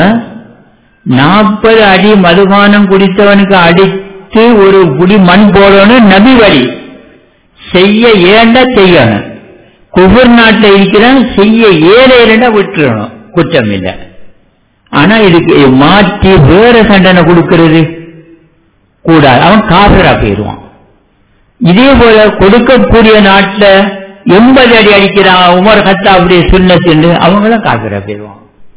நாற்பது அடி மதுபானம் குடித்தவனுக்கு அடித்து ஒரு புடி மண் போடணும் நபி வழி செய்ய ஏண்டா செய்யணும் குபர் நாட்டில் இருக்கிறான் செய்ய ஏழைடா விட்டுறணும் குற்றம் இல்லை ஆனா இதுக்கு மாற்றி வேற தண்டனை கொடுக்கிறது கூடாது அவன் காசரா போயிடுவான் இதே போல கொடுக்கக்கூடிய நாட்டில் எண்பது அடி அடிக்கிறான் உமர் கத்தா அப்படியே சுண்ணத்து அவங்களும் காசரா போயிடுவான்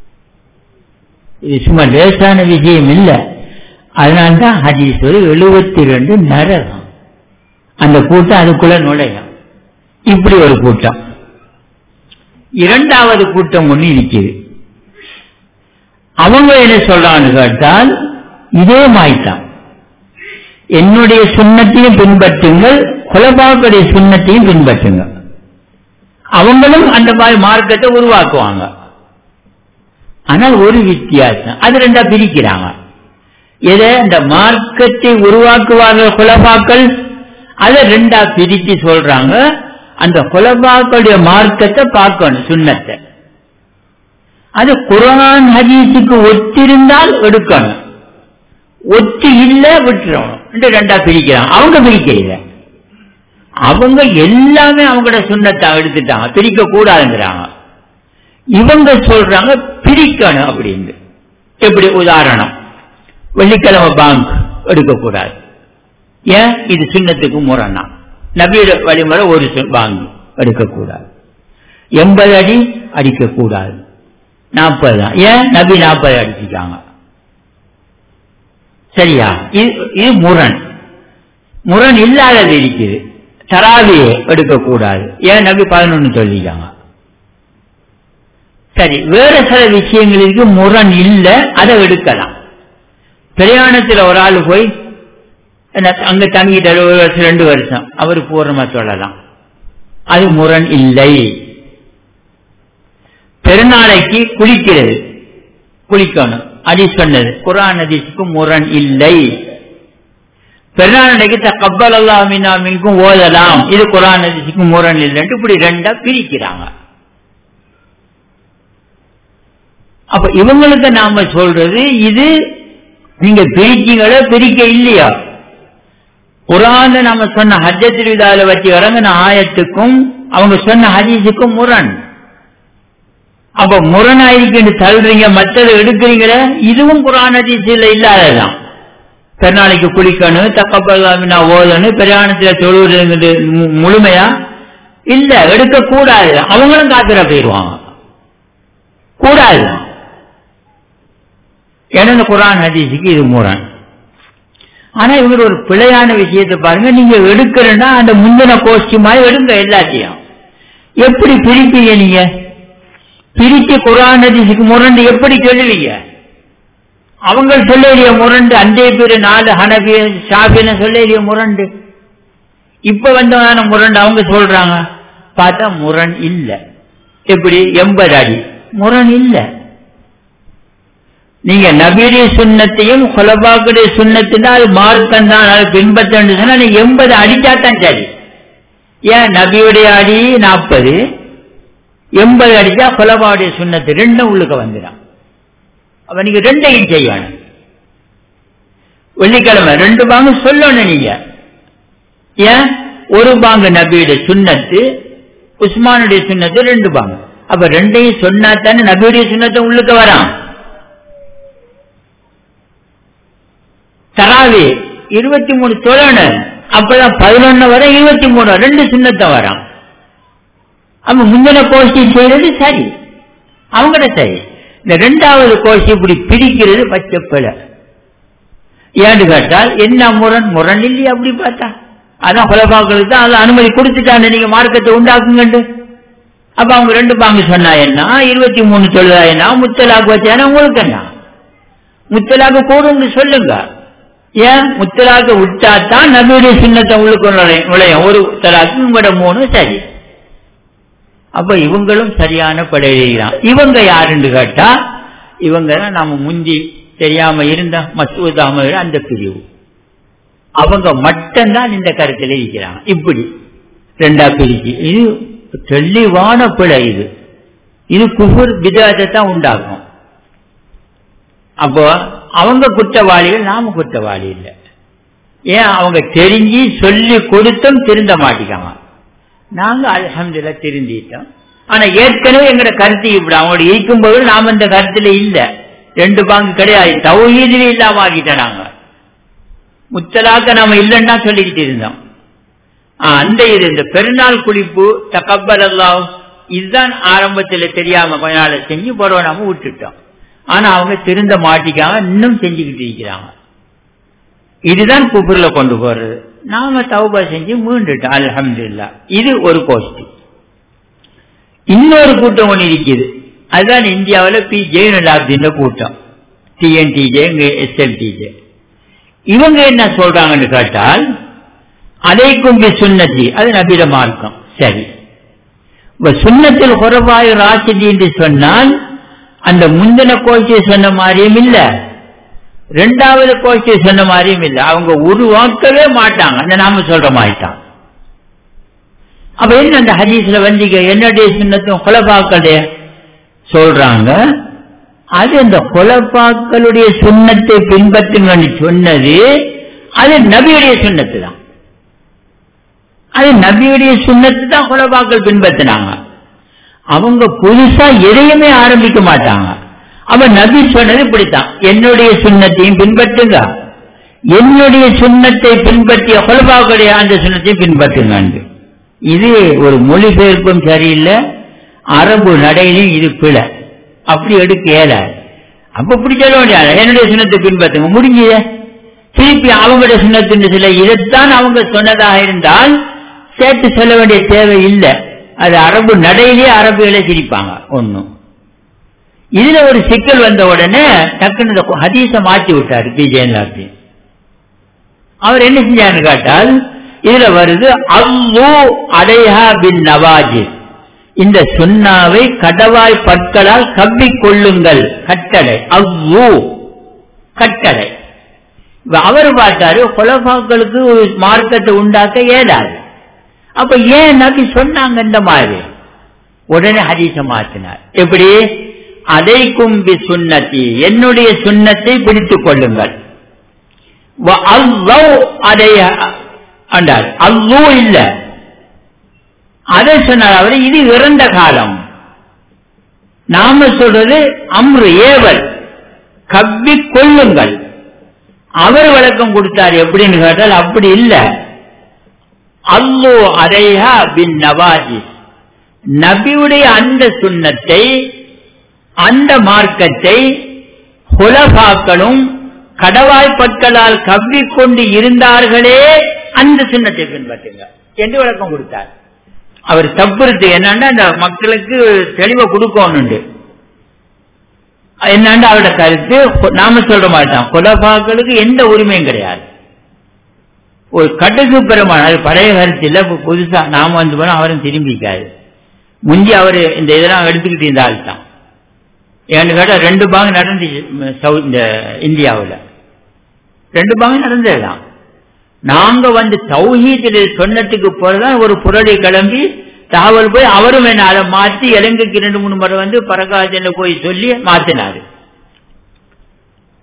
இது சும்மா லேசான விஷயம் இல்லை அதனால்தான் ஹதீஸ் ஒரு எழுபத்தி ரெண்டு நரகம் அந்த கூட்டம் அதுக்குள்ள நுழையும் இப்படி ஒரு கூட்டம் இரண்டாவது கூட்டம் ஒன்று இருக்குது அவங்க என்ன சொல்றான்னு கேட்டால் இதே மாய்த்தான் என்னுடைய சுண்ணத்தையும் பின்பற்றுங்கள் குலபாக்களுடைய சுண்ணத்தையும் பின்பற்றுங்க அவங்களும் அந்த மாதிரி மார்க்கத்தை உருவாக்குவாங்க ஆனால் ஒரு வித்தியாசம் அது ரெண்டா பிரிக்கிறாங்க எதை இந்த மார்க்கத்தை உருவாக்குவார்கள் குலபாக்கள் அதை ரெண்டா பிரித்து சொல்றாங்க அந்த குலபாக்களுடைய மார்க்கத்தை பார்க்கணும் சுண்ணத்தை அது குரான் ஹதீஸுக்கு ஒத்திருந்தால் எடுக்கணும் ஒத்து இல்ல விட்டுறணும் ரெண்டா பிரிக்கிறான் அவங்க பிரிக்கல அவங்க எல்லாமே அவங்களோட சுண்ணத்தை எடுத்துட்டாங்க பிரிக்க கூடாதுங்கிறாங்க இவங்க சொல்றாங்க பிரிக்கணும் அப்படின்னு எப்படி உதாரணம் வெள்ளிக்கிழமை பாங்க் எடுக்கக்கூடாது ஏன் இது சின்னத்துக்கு முரணா நபியோட வழிமுறை ஒரு பாங்க் எடுக்கக்கூடாது எண்பது அடி அடிக்கக்கூடாது நாற்பது தான் ஏன் நபி நாற்பது அடிச்சுட்டாங்க சரியா இது முரண் முரண் இல்லாதது இருக்குது தராவியை எடுக்கக்கூடாது ஏன் நபி பதினொன்னு சொல்லிட்டாங்க சரி வேற சில விஷயங்களுக்கு முரண் இல்லை அதை எடுக்கலாம் பிரயாணத்தில் ஒரு ஆள் போய் அங்க தங்கிட்டாரு ஒரு வருஷம் ரெண்டு வருஷம் அவர் பூர்ணமா சொல்லலாம் அது முரண் இல்லை பெருநாளைக்கு குளிக்கிறது குளிக்கணும் அடி சொன்னது குரான் அதிசுக்கு முரண் இல்லை பெருநாளைக்கு கப்பல் அல்லாமினாமின்கும் ஓதலாம் இது குரான் அதிசுக்கு முரண் இல்லைன்ட்டு இப்படி ரெண்டா பிரிக்கிறாங்க அப்ப இவங்களுக்கு நாம சொல்றது இது நீங்க பிரிக்கீங்களோ பிரிக்க இல்லையா குரான் நம்ம சொன்ன ஹஜ்ஜத்தில் விதால வச்சு இறங்கின ஆயத்துக்கும் அவங்க சொன்ன ஹதீஸுக்கும் முரண் அப்ப முரணாயிருக்குன்னு தள்ளுறீங்க மற்றதை எடுக்கிறீங்கள இதுவும் குரான் ஹதீஸில் இல்லாததான் பெருநாளைக்கு குளிக்கணும் தக்கப்பல்லாமினா ஓதணும் பிரயாணத்துல தொழுவது முழுமையா இல்ல எடுக்க கூடாது அவங்களும் காத்திர போயிடுவாங்க கூடாது ஏன்னா இந்த குரான் ஹதீஸுக்கு இது முரண் ஆனா இவங்க ஒரு பிழையான விஷயத்தை பாருங்க நீங்க எடுக்கிறன்னா அந்த முந்தின கோஷ்டி மாதிரி எடுங்க எல்லாத்தையும் எப்படி பிரிப்பீங்க நீங்க பிரித்து குரான் ஹதீஸுக்கு முரண்டு எப்படி சொல்லுவீங்க அவங்க சொல்லிய முரண்டு அஞ்சே பேரு நாலு ஹனபி ஷாபின்னு சொல்லிய முரண்டு இப்ப வந்தவன முரண்டு அவங்க சொல்றாங்க பார்த்தா முரண் இல்ல எப்படி எண்பது அடி முரண் இல்ல நீங்க நபீரிய சுண்ணத்தையும் கொலபாக்குடைய சுண்ணத்தினா அது மார்க்கம் தான் அது பின்பற்ற சொன்னா நீங்க எண்பது அடிச்சாத்தான் சரி ஏன் நபியுடைய அடி நாற்பது எண்பது அடிச்சா கொலபாவுடைய சுண்ணத்து ரெண்டும் உள்ளுக்க வந்துடும் அப்ப நீங்க ரெண்டையும் செய்யணும் வெள்ளிக்கிழமை ரெண்டு பாங்கு சொல்லணும் நீங்க ஏன் ஒரு பாங்கு நபியுடைய சுண்ணத்து உஸ்மானுடைய சுண்ணத்து ரெண்டு பாங்கு அப்ப ரெண்டையும் சொன்னா தானே நபியுடைய சுண்ணத்தை உள்ளுக்கு வரான் தராவி இருபத்தி மூணு தொழணும் அப்பதான் பதினொன்னு வரை இருபத்தி மூணு ரெண்டு சுண்ணத்தை வரான் அப்ப முந்தின கோஷ்டி செய்யறது சரி அவங்கட சரி இந்த ரெண்டாவது கோஷ்டி இப்படி பிரிக்கிறது பச்சை பிழை ஏன்னு கேட்டால் என்ன முரண் முரண் இல்லையா அப்படி பார்த்தா அதான் கொலபாக்களுக்கு தான் அது அனுமதி கொடுத்துட்டாங்க நீங்க மார்க்கத்தை உண்டாக்குங்கண்டு அப்ப அவங்க ரெண்டு பாங்கு சொன்னா என்ன இருபத்தி மூணு சொல்லுதா என்ன முத்தலாக்கு வச்சானா உங்களுக்கு என்ன முத்தலாக்கு கூடுன்னு சொல்லுங்க ஏன் முத்தலாக்கு விட்டா தான் நபியுடைய சின்னத்தை உள்ளுக்கு நுழையும் ஒரு தலாக்கு உங்களோட மூணு சரி அப்ப இவங்களும் சரியான படையிறான் இவங்க யாருன்னு கேட்டா இவங்க தான் நாம முந்தி தெரியாம இருந்த மசூத் அகமது அந்த பிரிவு அவங்க மட்டும்தான் இந்த கருத்தில் இருக்கிறாங்க இப்படி ரெண்டா பிரிச்சு இது தெளிவான பிழை இது இது குஃபுர் விதத்தை தான் உண்டாகும் அப்போ அவங்க குற்றவாளிகள் நாம குற்றவாளி இல்லை ஏன் அவங்க தெரிஞ்சு சொல்லி கொடுத்தும் திருந்த மாட்டிக்காம நாங்க அலமதுல திருந்திட்டோம் ஆனா ஏற்கனவே எங்கட கருத்து இப்படி அவங்களோட இருக்கும்போது நாம இந்த கருத்துல இல்ல ரெண்டு பாங்கு கிடையாது தௌஹீதிலே இல்லாம ஆகிட்டோம் நாங்க முத்தலாக்க நாம இல்லைன்னா சொல்லிக்கிட்டு இருந்தோம் அந்த இது இந்த பெருநாள் குளிப்பு தக்கப்பல் எல்லாம் இதுதான் ஆரம்பத்துல தெரியாம கொஞ்ச நாள் செஞ்சு போறோம் நாம விட்டுட்டோம் ஆனா அவங்க திருந்த மாட்டிக்காம இன்னும் செஞ்சுக்கிட்டு இருக்கிறாங்க இதுதான் குபுர்ல கொண்டு போறது நாம தௌபா செஞ்சு மீண்டுட்டோம் அலமதுல்லா இது ஒரு கோஷ்டி இன்னொரு கூட்டம் ஒன்று இருக்குது அதுதான் இந்தியாவில் பி ஜெயலலிதாப்தின் கூட்டம் டிஎன்டிஜே எஸ்எல்டிஜே இவங்க என்ன சொல்றாங்கன்னு கேட்டால் அதை கும்பி சுண்ணத்தி அது நபிட மார்க்கம் சரி இப்ப சுண்ணத்தில் குறவாய் ராசிதி என்று சொன்னால் அந்த முந்தின கோஷ்டியை சொன்ன மாதிரியும் இல்ல ரெண்டாவது கோஷ்டியை சொன்ன மாதிரியும் இல்ல அவங்க உருவாக்கவே மாட்டாங்க அந்த நாம சொல்ற மாதிரி தான் அப்ப என்ன அந்த ஹதீஸ்ல வந்தீங்க என்னுடைய சுண்ணத்தும் குலபாக்களுடைய சொல்றாங்க அது அந்த குலப்பாக்களுடைய சுண்ணத்தை பின்பற்றுங்கன்னு சொன்னது அது நபியுடைய சுண்ணத்து தான் அது நபியுடைய சுண்ணத்து தான் குலபாக்கள் பின்பற்றினாங்க அவங்க புதுசா எதையுமே ஆரம்பிக்க மாட்டாங்க அவன் நபி சொன்னது இப்படித்தான் என்னுடைய சுண்ணத்தையும் பின்பற்றுங்க என்னுடைய சுண்ணத்தை பின்பற்றிய குலபாக்களுடைய அந்த சுண்ணத்தை பின்பற்றுங்க இது ஒரு மொழிபெயர்ப்பும் சரியில்லை அரபு நடையிலும் இது பிழை அப்படி எடுக்க இயல அப்ப இப்படி சொல்ல முடியாது என்னுடைய சுண்ணத்தை பின்பற்றுங்க முடிஞ்சது திருப்பி அவங்களுடைய சுண்ணத்தின் சில இதைத்தான் அவங்க சொன்னதாக இருந்தால் சேர்த்து சொல்ல வேண்டிய தேவை இல்லை அது அரபு நடையிலேயே அரபுகளை சிரிப்பாங்க ஒன்னும் இதுல ஒரு சிக்கல் வந்த உடனே டக்குன்னு இந்த ஹதீஸ மாற்றி விட்டார் பி ஜெயலலிதா அவர் என்ன செஞ்சாருன்னு கேட்டால் இதுல வருது அவ்வூ அடைஹா பின் நவாஜிஸ் இந்த சுண்ணாவை கடவாய் பற்களால் கவ்விக் கொள்ளுங்கள் கட்டளை அவ்வூ கட்டளை அவர் பார்த்தாரு கொலபாக்களுக்கு ஒரு மார்க்கத்தை உண்டாக்க இயலாது அப்ப ஏன் நபி சொன்னாங்க இந்த மாதிரி உடனே ஹதீச மாற்றினார் எப்படி அதை கும்பி சுண்ணத்தி என்னுடைய சுண்ணத்தை பிடித்துக் கொள்ளுங்கள் அதை அண்டார் அவ்வளோ இல்ல அதை சொன்னார் அவர் இது இறந்த காலம் நாம சொல்றது அம்ரு ஏவல் கவ்வி கொள்ளுங்கள் அவர் விளக்கம் கொடுத்தார் எப்படின்னு கேட்டால் அப்படி இல்ல அல்லோ அரைஹா பின் நவாஜிஸ் நபியுடைய அந்த சுண்ணத்தை அந்த மார்க்கத்தை குலபாக்களும் கடவாய்ப்பற்களால் கவ்விக்கொண்டு இருந்தார்களே அந்த சின்னத்தை பின்பற்றுங்க என்று விளக்கம் கொடுத்தார் அவர் தப்புறது என்னன்னா அந்த மக்களுக்கு தெளிவை கொடுக்கணும் என்னன்னு அவரோட கருத்து நாம சொல்ற மாட்டோம் குலபாக்களுக்கு எந்த உரிமையும் கிடையாது ஒரு கடுகு பெருமாள் அது பழைய கருத்து இல்ல புதுசா நாம வந்து போனா அவரும் திரும்பிக்காது முந்தி அவரு இந்த இதெல்லாம் எடுத்துக்கிட்டு இருந்த ஆள் தான் ஏன்னு கேட்டா ரெண்டு பாங்க நடந்துச்சு இந்த இந்தியாவில் ரெண்டு பாங்க நடந்ததுதான் நாங்க வந்து தௌஹீதில் சொன்னதுக்கு போறதான் ஒரு புரளி கிளம்பி தகவல் போய் அவரும் என்ன அதை மாத்தி இலங்கைக்கு ரெண்டு மூணு முறை வந்து பரகாஜன போய் சொல்லி மாத்தினாரு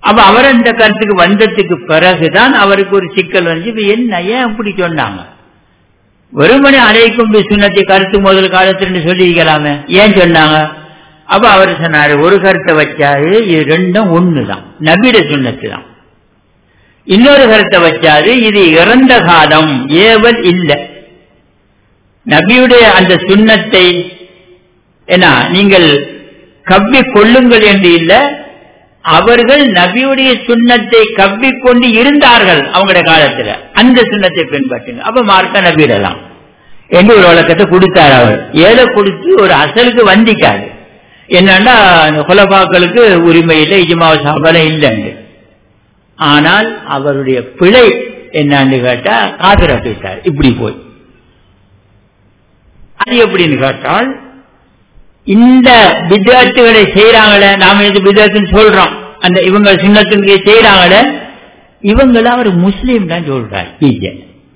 அப்ப அவர் அந்த கருத்துக்கு வந்ததுக்கு பிறகுதான் அவருக்கு ஒரு சிக்கல் வந்து இப்ப என்ன ஏன் அப்படி சொன்னாங்க வெறுமனே அழைக்கும் சுண்ணத்தை கருத்து முதல் காலத்துல சொல்லியிருக்கலாமே ஏன் சொன்னாங்க அப்ப அவர் சொன்னாரு ஒரு கருத்தை வச்சாரு இது ரெண்டும் ஒண்ணுதான் நபிட சுண்ணத்து தான் இன்னொரு கருத்தை வச்சாரு இது இறந்த காலம் ஏவல் இல்லை நபியுடைய அந்த சுண்ணத்தை என்ன நீங்கள் கவ்வி கொள்ளுங்கள் என்று இல்லை அவர்கள் நபியுடைய சுண்ணத்தை கவ்விக்கொண்டு இருந்தார்கள் அவங்களுடைய காலத்துல அந்த சுண்ணத்தை பின்பற்றுங்க அப்ப மார்க்க நபிடலாம் என்று ஒரு வழக்கத்தை கொடுத்தார் அவர் ஏழை கொடுத்து ஒரு அசலுக்கு வந்திக்காது என்னன்னா குலபாக்களுக்கு உரிமை இல்லை இஜ்மா சாபலம் இல்லைன்னு ஆனால் அவருடைய பிழை என்னன்னு கேட்டா காதிர போயிட்டார் இப்படி போய் அது எப்படின்னு கேட்டால் இந்த வித்தியார்த்திகளை செய்யறாங்களே நாம இது வித்தியார்த்தின்னு சொல்றோம் அந்த இவங்க சின்னத்துக்கு செய்யறாங்களே இவங்கள அவர் முஸ்லீம் தான் சொல்றார் பிஜே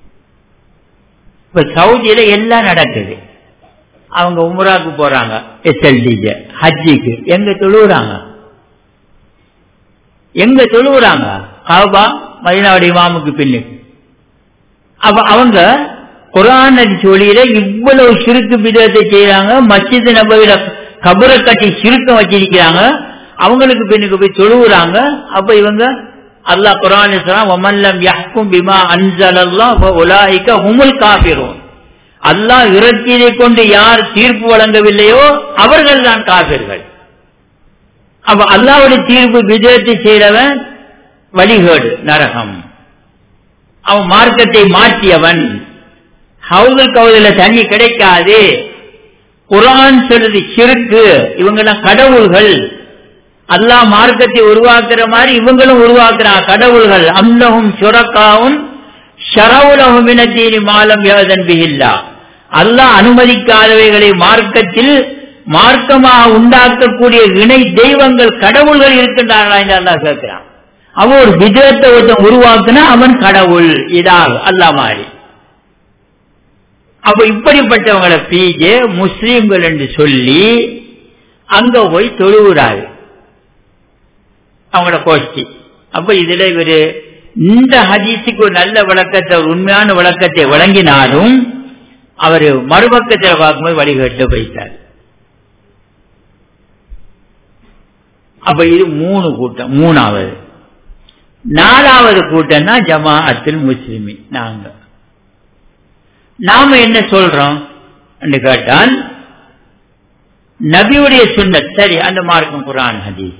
இப்ப சவுதியில எல்லாம் நடக்குது அவங்க உம்ராக்கு போறாங்க எஸ்எல்டிஜே ஹஜ்ஜிக்கு எங்க தொழுவுறாங்க எங்க தொழுவுறாங்க காபா மதினாவுடைய இமாமுக்கு பின்னுக்கு அப்ப அவங்க குரான் சொல்லியில இவ்வளவு சிறுக்கு விதத்தை செய்யறாங்க மஸ்ஜித் நபையில கபரை கட்டி சிறுக்கம் வச்சிருக்கிறாங்க அவங்களுக்கு பின்னுக்கு போய் தொழுவுறாங்க அப்ப இவங்க அல்லாஹ் குரான் ஒமல்லம் யஹ்கும் பிமா அன்சலல்லாஹ் உலாயிக்க ஹுமுல் காபிரும் அல்லாஹ் இறக்கியதை கொண்டு யார் தீர்ப்பு வழங்கவில்லையோ அவர்கள் தான் காபிர்கள் அப்ப அல்லாவுடைய தீர்ப்பு விஜயத்தை செய்தவன் வழிகேடு நரகம் அவன் மார்க்கத்தை மாற்றியவன் ஹவுதல் கவுதல தண்ணி கிடைக்காது குரான் சொல்றது சிறுக்கு இவங்கெல்லாம் கடவுள்கள் அல்லாஹ் மார்க்கத்தை உருவாக்குற மாதிரி இவங்களும் உருவாக்குறாங்க கடவுள்கள் அம்லகும் சுரக்காவும் ஷரவுலகும் இனத்தீனி மாலம் யோதன் பிகில்லா அல்லாஹ் அனுமதிக்காதவைகளை மார்க்கத்தில் மார்க்கமாக உண்டாக்கக்கூடிய இணை தெய்வங்கள் கடவுள்கள் இருக்கின்றார்களா என்று அல்லாஹ் கேட்கிறான் அவன் ஒரு விஜயத்தை ஒருத்தன் உருவாக்குனா அவன் கடவுள் இதாக அல்லா மாதிரி அப்ப இப்படிப்பட்டவங்களை பீஜே முஸ்லீம்கள் என்று சொல்லி அங்க போய் தொழுகிறாரு அவங்களோட கோஷ்டி அப்ப இதுல இவரு இந்த ஹதீஸுக்கு ஒரு நல்ல விளக்கத்தை உண்மையான விளக்கத்தை வழங்கினாலும் அவரு மறுபக்கத்தில் பார்க்கும்போது வழிகட்டு போயிட்டார் அப்ப இது மூணு கூட்டம் மூணாவது நாலாவது கூட்டம்னா ஜமாஅத்தில் முஸ்லிமி நாங்க நாம என்ன சொல்றோம் கேட்டால் நபியுடைய சுண்ணத் சரி அந்த மார்க்கம் குரான் ஹதீஸ்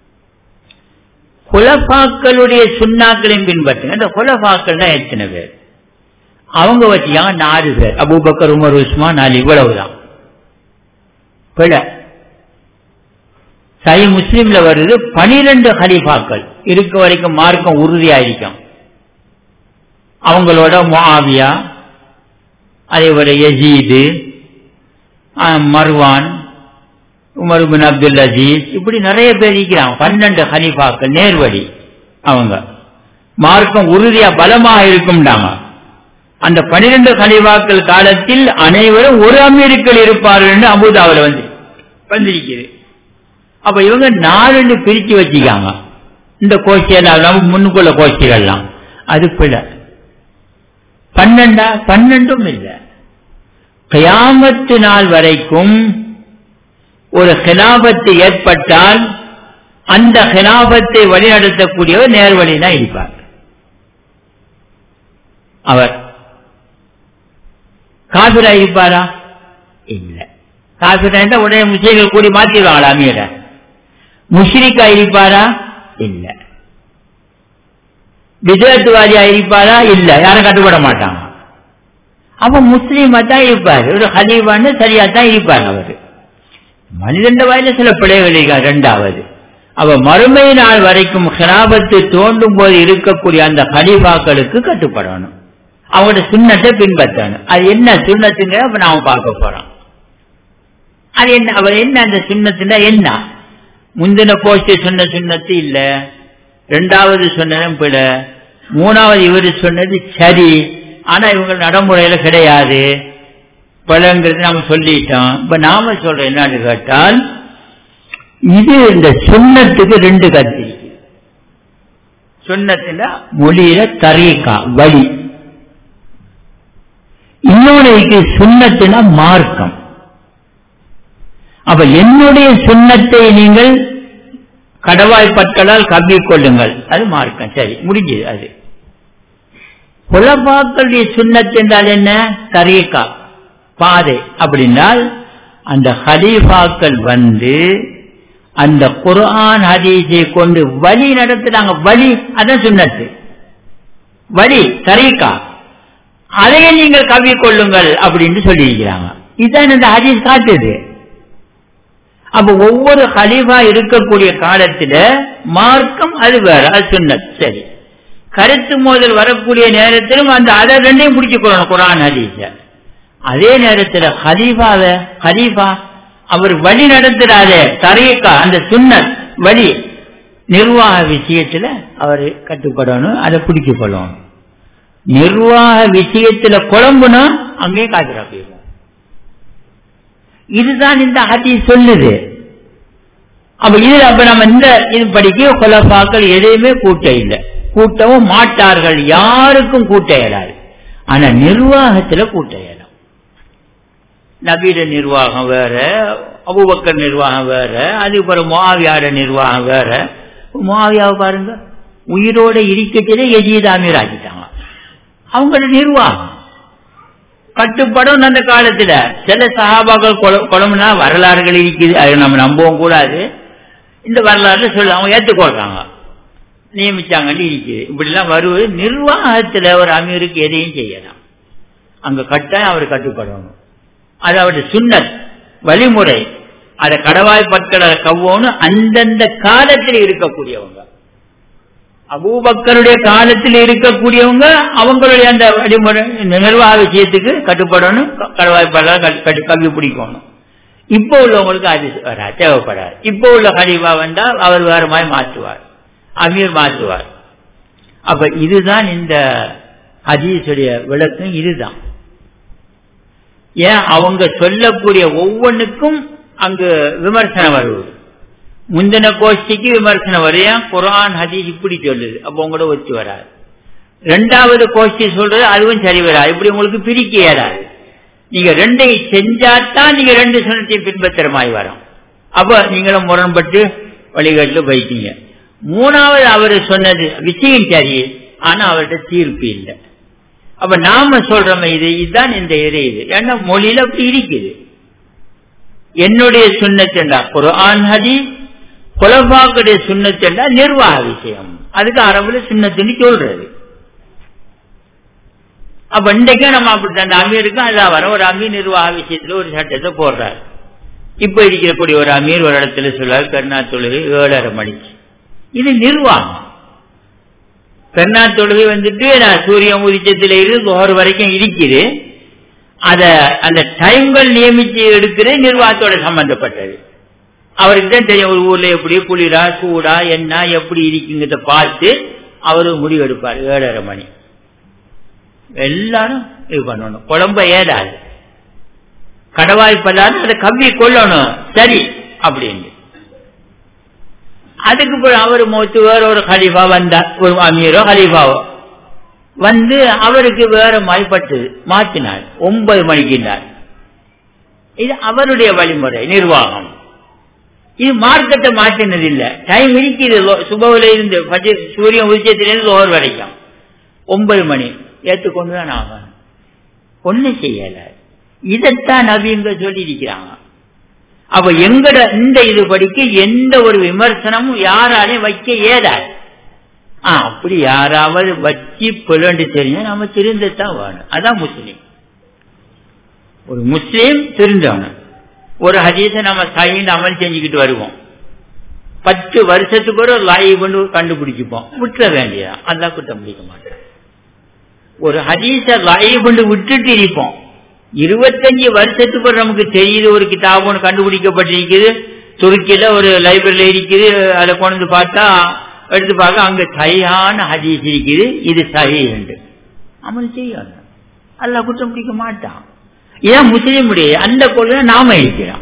குலபாக்களுடைய சுண்ணாக்களையும் பின்பற்றுங்க அந்த குலபாக்கள் தான் எத்தனை பேர் அவங்க வச்சியாங்க நாலு பேர் அபூபக்கர் உமர் உஸ்மான் நாலு இவ்வளவுதான் பிழை சை முஸ்லீம்ல வருது பனிரெண்டு ஹலிஃபாக்கள் இருக்க வரைக்கும் மார்க்கம் உறுதியாயிருக்கும் அவங்களோட முஆவியா அதே போல Yazid Marwan Umar bin Abdul Aziz இப்படி நிறைய பேர் இருக்கிறாங்க பன்னெண்டு ஹனிஃபாக்கள் நேர்வழி அவங்க மார்க்கம் உறுதியா பலமாக இருக்கும்டாங்க அந்த பனிரெண்டு ஹனிஃபாக்கள் காலத்தில் அனைவரும் ஒரு அமீருக்கள் இருப்பார்கள் என்று அபுதாவில் வந்து வந்திருக்கிறது அப்ப இவங்க நாலு பிரிச்சு வச்சுக்காங்க இந்த கோஷ்டியெல்லாம் நமக்கு முன்னுக்குள்ள கோஷ்டிகள்லாம் அது பிழை பன்னெண்டா பன்னெண்டும் இல்லை கயாமத்து நாள் வரைக்கும் ஒரு கிலாபத்து ஏற்பட்டால் அந்த கிலாபத்தை வழிநடத்தக்கூடியவர் நேர்வழி தான் இருப்பார் அவர் காபிரா இருப்பாரா இல்லை காபிரா உடனே முஸ்லீம்கள் கூடி மாத்திடுவாங்களா அமீர முஷ்ரிக்கா இருப்பாரா இல்லை விஜயத்துவாதியா இருப்பாரா இல்ல யாரும் கட்டுப்பட மாட்டாங்க அப்ப முஸ்லீமா தான் இருப்பார் ஒரு ஹலீவான்னு சரியா தான் இருப்பார் அவரு மனிதண்ட வாயில சில பிழைகள் ரெண்டாவது அவ மறுமை நாள் வரைக்கும் ஹிராபத்து தோண்டும் போது இருக்கக்கூடிய அந்த ஹலீஃபாக்களுக்கு கட்டுப்படணும் அவங்களோட சுண்ணத்தை பின்பற்றணும் அது என்ன சுண்ணத்துங்க அப்ப நாம பார்க்க போறோம் அது என்ன அவர் என்ன அந்த சுண்ணத்துனா என்ன முந்தின போஸ்ட் சொன்ன சுண்ணத்து இல்ல ரெண்டாவது சொன்னதும் பிழை மூணாவது இவர் சொன்னது சரி ஆனா இவங்க நடைமுறையில கிடையாது பழங்கிறது நாம சொல்லிட்டோம் இப்ப நாம சொல்றோம் என்னன்னு கேட்டால் இது இந்த சுண்ணத்துக்கு ரெண்டு கத்தி சுண்ணத்துல மொழியில தரீக்கா வழி இன்னொரு சுண்ணத்தினா மார்க்கம் அப்ப என்னுடைய சுண்ணத்தை நீங்கள் கடவாய் பற்களால் கவ்விக்கொள்ளுங்கள் அது மார்க்கம் சரி முடிஞ்சது அது புலபாக்களுடைய சுண்ணத்து என்றால் என்ன தரீக்கா பாதை அப்படின்னால் அந்த ஹலீஃபாக்கள் வந்து அந்த குர்ஆன் ஹதீஸை கொண்டு வழி நடத்துறாங்க வழி அதான் சுண்ணத்து வழி தரீக்கா அதையே நீங்கள் கவி கொள்ளுங்கள் அப்படின்னு சொல்லியிருக்கிறாங்க இதுதான் இந்த ஹதீஸ் காட்டுது அப்ப ஒவ்வொரு ஹலீஃபா இருக்கக்கூடிய காலத்துல மார்க்கம் அது வேற அது சுண்ணத் சரி கருத்து மோதல் வரக்கூடிய நேரத்திலும் அந்த அதை ரெண்டையும் பிடிச்சுக்கொள்ளணும் குரான் ஹதீஸ அதே நேரத்தில் ஹலீஃபாவ ஹலீஃபா அவர் வழி நடத்துறாரு தரையக்கா அந்த சுண்ணத் வழி நிர்வாக விஷயத்துல அவர் கட்டுப்படணும் அதை பிடிச்சு கொள்ளணும் நிர்வாக விஷயத்துல குழம்புனா அங்கே காத்துறா போயிடும் இதுதான் இந்த ஹதி சொல்லுது அப்ப இது அப்ப நம்ம இந்த இது படிக்க கொலப்பாக்கள் எதையுமே கூட்ட இல்லை கூட்டவும் மாட்டார்கள் யாருக்கும் கூட்ட இயலாது ஆனா நிர்வாகத்துல கூட்ட இயலும் நபீட நிர்வாகம் வேற அபுபக்கர் நிர்வாகம் வேற அதுக்கப்புறம் மாவியார நிர்வாகம் வேற மாவியாவை பாருங்க உயிரோட இருக்கச்சதே எஜீதாமீர் ஆக்கிட்டாங்க அவங்களோட நிர்வாகம் கட்டுப்படும் அந்த காலத்துல சில சகாபாக்கள் குழம்புனா வரலாறுகள் இருக்குது அது நம்ம நம்பவும் கூடாது இந்த வரலாறுல சொல்ல அவங்க ஏற்றுக்கொள்றாங்க நியமிச்சாங்கன்னு இருக்குது இப்படிலாம் வருவது நிர்வாகத்துல ஒரு அமீருக்கு எதையும் செய்யலாம் அங்க கட்டாயம் அவர் கட்டுப்படணும் அது அவருடைய சுண்ணத் வழிமுறை அதை கடவாய் பற்களை கவ்வோன்னு அந்தந்த காலத்தில் இருக்கக்கூடியவங்க அபூபக்கருடைய காலத்தில் இருக்கக்கூடியவங்க அவங்களுடைய அந்த வழிமுறை நிர்வாக விஷயத்துக்கு கட்டுப்படணும் கடவாய்ப்பாளர் கல்வி பிடிக்கணும் இப்போ உள்ளவங்களுக்கு அது வராது தேவைப்படாது இப்போ உள்ள கலிவா வந்தால் அவர் வேற மாதிரி மாற்றுவார் அமீர் மாற்றுவார் அப்ப இதுதான் இந்த ஹதீஸுடைய விளக்கம் இதுதான் ஏன் அவங்க சொல்லக்கூடிய ஒவ்வொன்றுக்கும் அங்கு விமர்சனம் வருவது முந்தின கோஷ்டிக்கு விமர்சனம் வரையும் குரான் ஹதீஸ் இப்படி சொல்லுது அப்போ உங்களோட ஒத்து வராது ரெண்டாவது கோஷ்டி சொல்றது அதுவும் சரி வராது இப்படி உங்களுக்கு பிரிக்க இயலாது நீங்க ரெண்டையும் செஞ்சாதான் நீங்க ரெண்டு சுனத்தையும் பின்பற்றுற மாதிரி வரும் அப்ப நீங்களும் முரண்பட்டு வழிகாட்டில் போயிட்டீங்க மூணாவது அவர் சொன்னது விஷயம் சரி ஆனா அவர்கிட்ட தீர்ப்பு இல்லை அப்ப நாம சொல்றோம் இது இதுதான் இந்த இறை இது ஏன்னா மொழியில அப்படி இருக்குது என்னுடைய சுண்ணத்தண்டா குரான் ஹதீஸ் குலபாக்குடைய சுண்ணத்தண்டா நிர்வாக விஷயம் அதுக்கு அரபுல சுண்ணத்துன்னு சொல்றது அப்ப இன்றைக்கு நம்ம அப்படி அந்த அமீருக்கும் அதான் வர ஒரு அமீர் நிர்வாக விஷயத்துல ஒரு சட்டத்தை போடுறாரு இப்ப இருக்கக்கூடிய ஒரு அமீர் ஒரு இடத்துல சொல்றாரு கருணா தொழுகை ஏழரை மணிக்கு இது நிர்வாகம் கருணா தொழுகை வந்துட்டு நான் சூரியன் உதிச்சத்துல இருந்து ஒரு வரைக்கும் இருக்குது அத அந்த டைம்கள் நியமிச்சு எடுக்கிற நிர்வாகத்தோட சம்பந்தப்பட்டது அவருக்கு தான் தெரியும் ஒரு ஊர்ல எப்படி குளிரா சூடா என்ன எப்படி இருக்குங்கிறத பார்த்து அவரு முடிவு எடுப்பார் ஏழரை மணி எல்லாரும் இது பண்ணணும் குழம்ப ஏதாது கடவாய்ப்பல்லாது அதை கவ்வி கொள்ளணும் சரி அப்படின்னு அதுக்கு அவர் மோத்து வேற ஒரு ஹலீஃபா வந்தார் ஒரு அமீரோ ஹலீஃபாவோ வந்து அவருக்கு வேற மாய்ப்பட்டது மாற்றினார் ஒன்பது மணிக்கின்றார் இது அவருடைய வழிமுறை நிர்வாகம் இது மார்க்கத்தை மாற்றினது இல்ல டைம் இருக்குது சுபவில இருந்து சூரியன் உச்சத்திலிருந்து ஓர் வரைக்கும் ஒன்பது மணி ஏற்றுக்கொண்டு தான் ஆகணும் ஒண்ணு செய்யல இதைத்தான் நபிங்க சொல்லி இருக்கிறாங்க அப்ப எங்கட இந்த இது படிக்க எந்த ஒரு விமர்சனமும் யாராலையும் வைக்க ஏதாது அப்படி யாராவது வச்சு பிள்ளண்டு தெரிஞ்சா நம்ம திருந்தத்தான் வேணும் அதான் முஸ்லீம் ஒரு முஸ்லீம் திருந்தவனும் ஒரு ஹதீஸை நம்ம சைன் அமல் செஞ்சுக்கிட்டு வருவோம் பத்து வருஷத்துக்கு ஒரு லாய் கொண்டு கண்டுபிடிச்சுப்போம் விட்டுற வேண்டியதா அதான் குற்றம் பிடிக்க மாட்டோம் ஒரு ஹதீஸ லாய் கொண்டு விட்டுட்டு இருப்போம் இருபத்தஞ்சு வருஷத்துக்கு ஒரு நமக்கு தெரியுது ஒரு கிதாப் ஒன்று கண்டுபிடிக்கப்பட்டிருக்குது துருக்கியில ஒரு லைப்ரரியில இருக்குது அதை கொண்டு பார்த்தா எடுத்து பார்க்க அங்க சரியான ஹதீஸ் இருக்குது இது சரி என்று அமல் செய்யணும் அல்ல குற்றம் பிடிக்க மாட்டான் இதான் முஸ்லீமுடைய அந்த கொள்கை நாம இருக்கிறோம்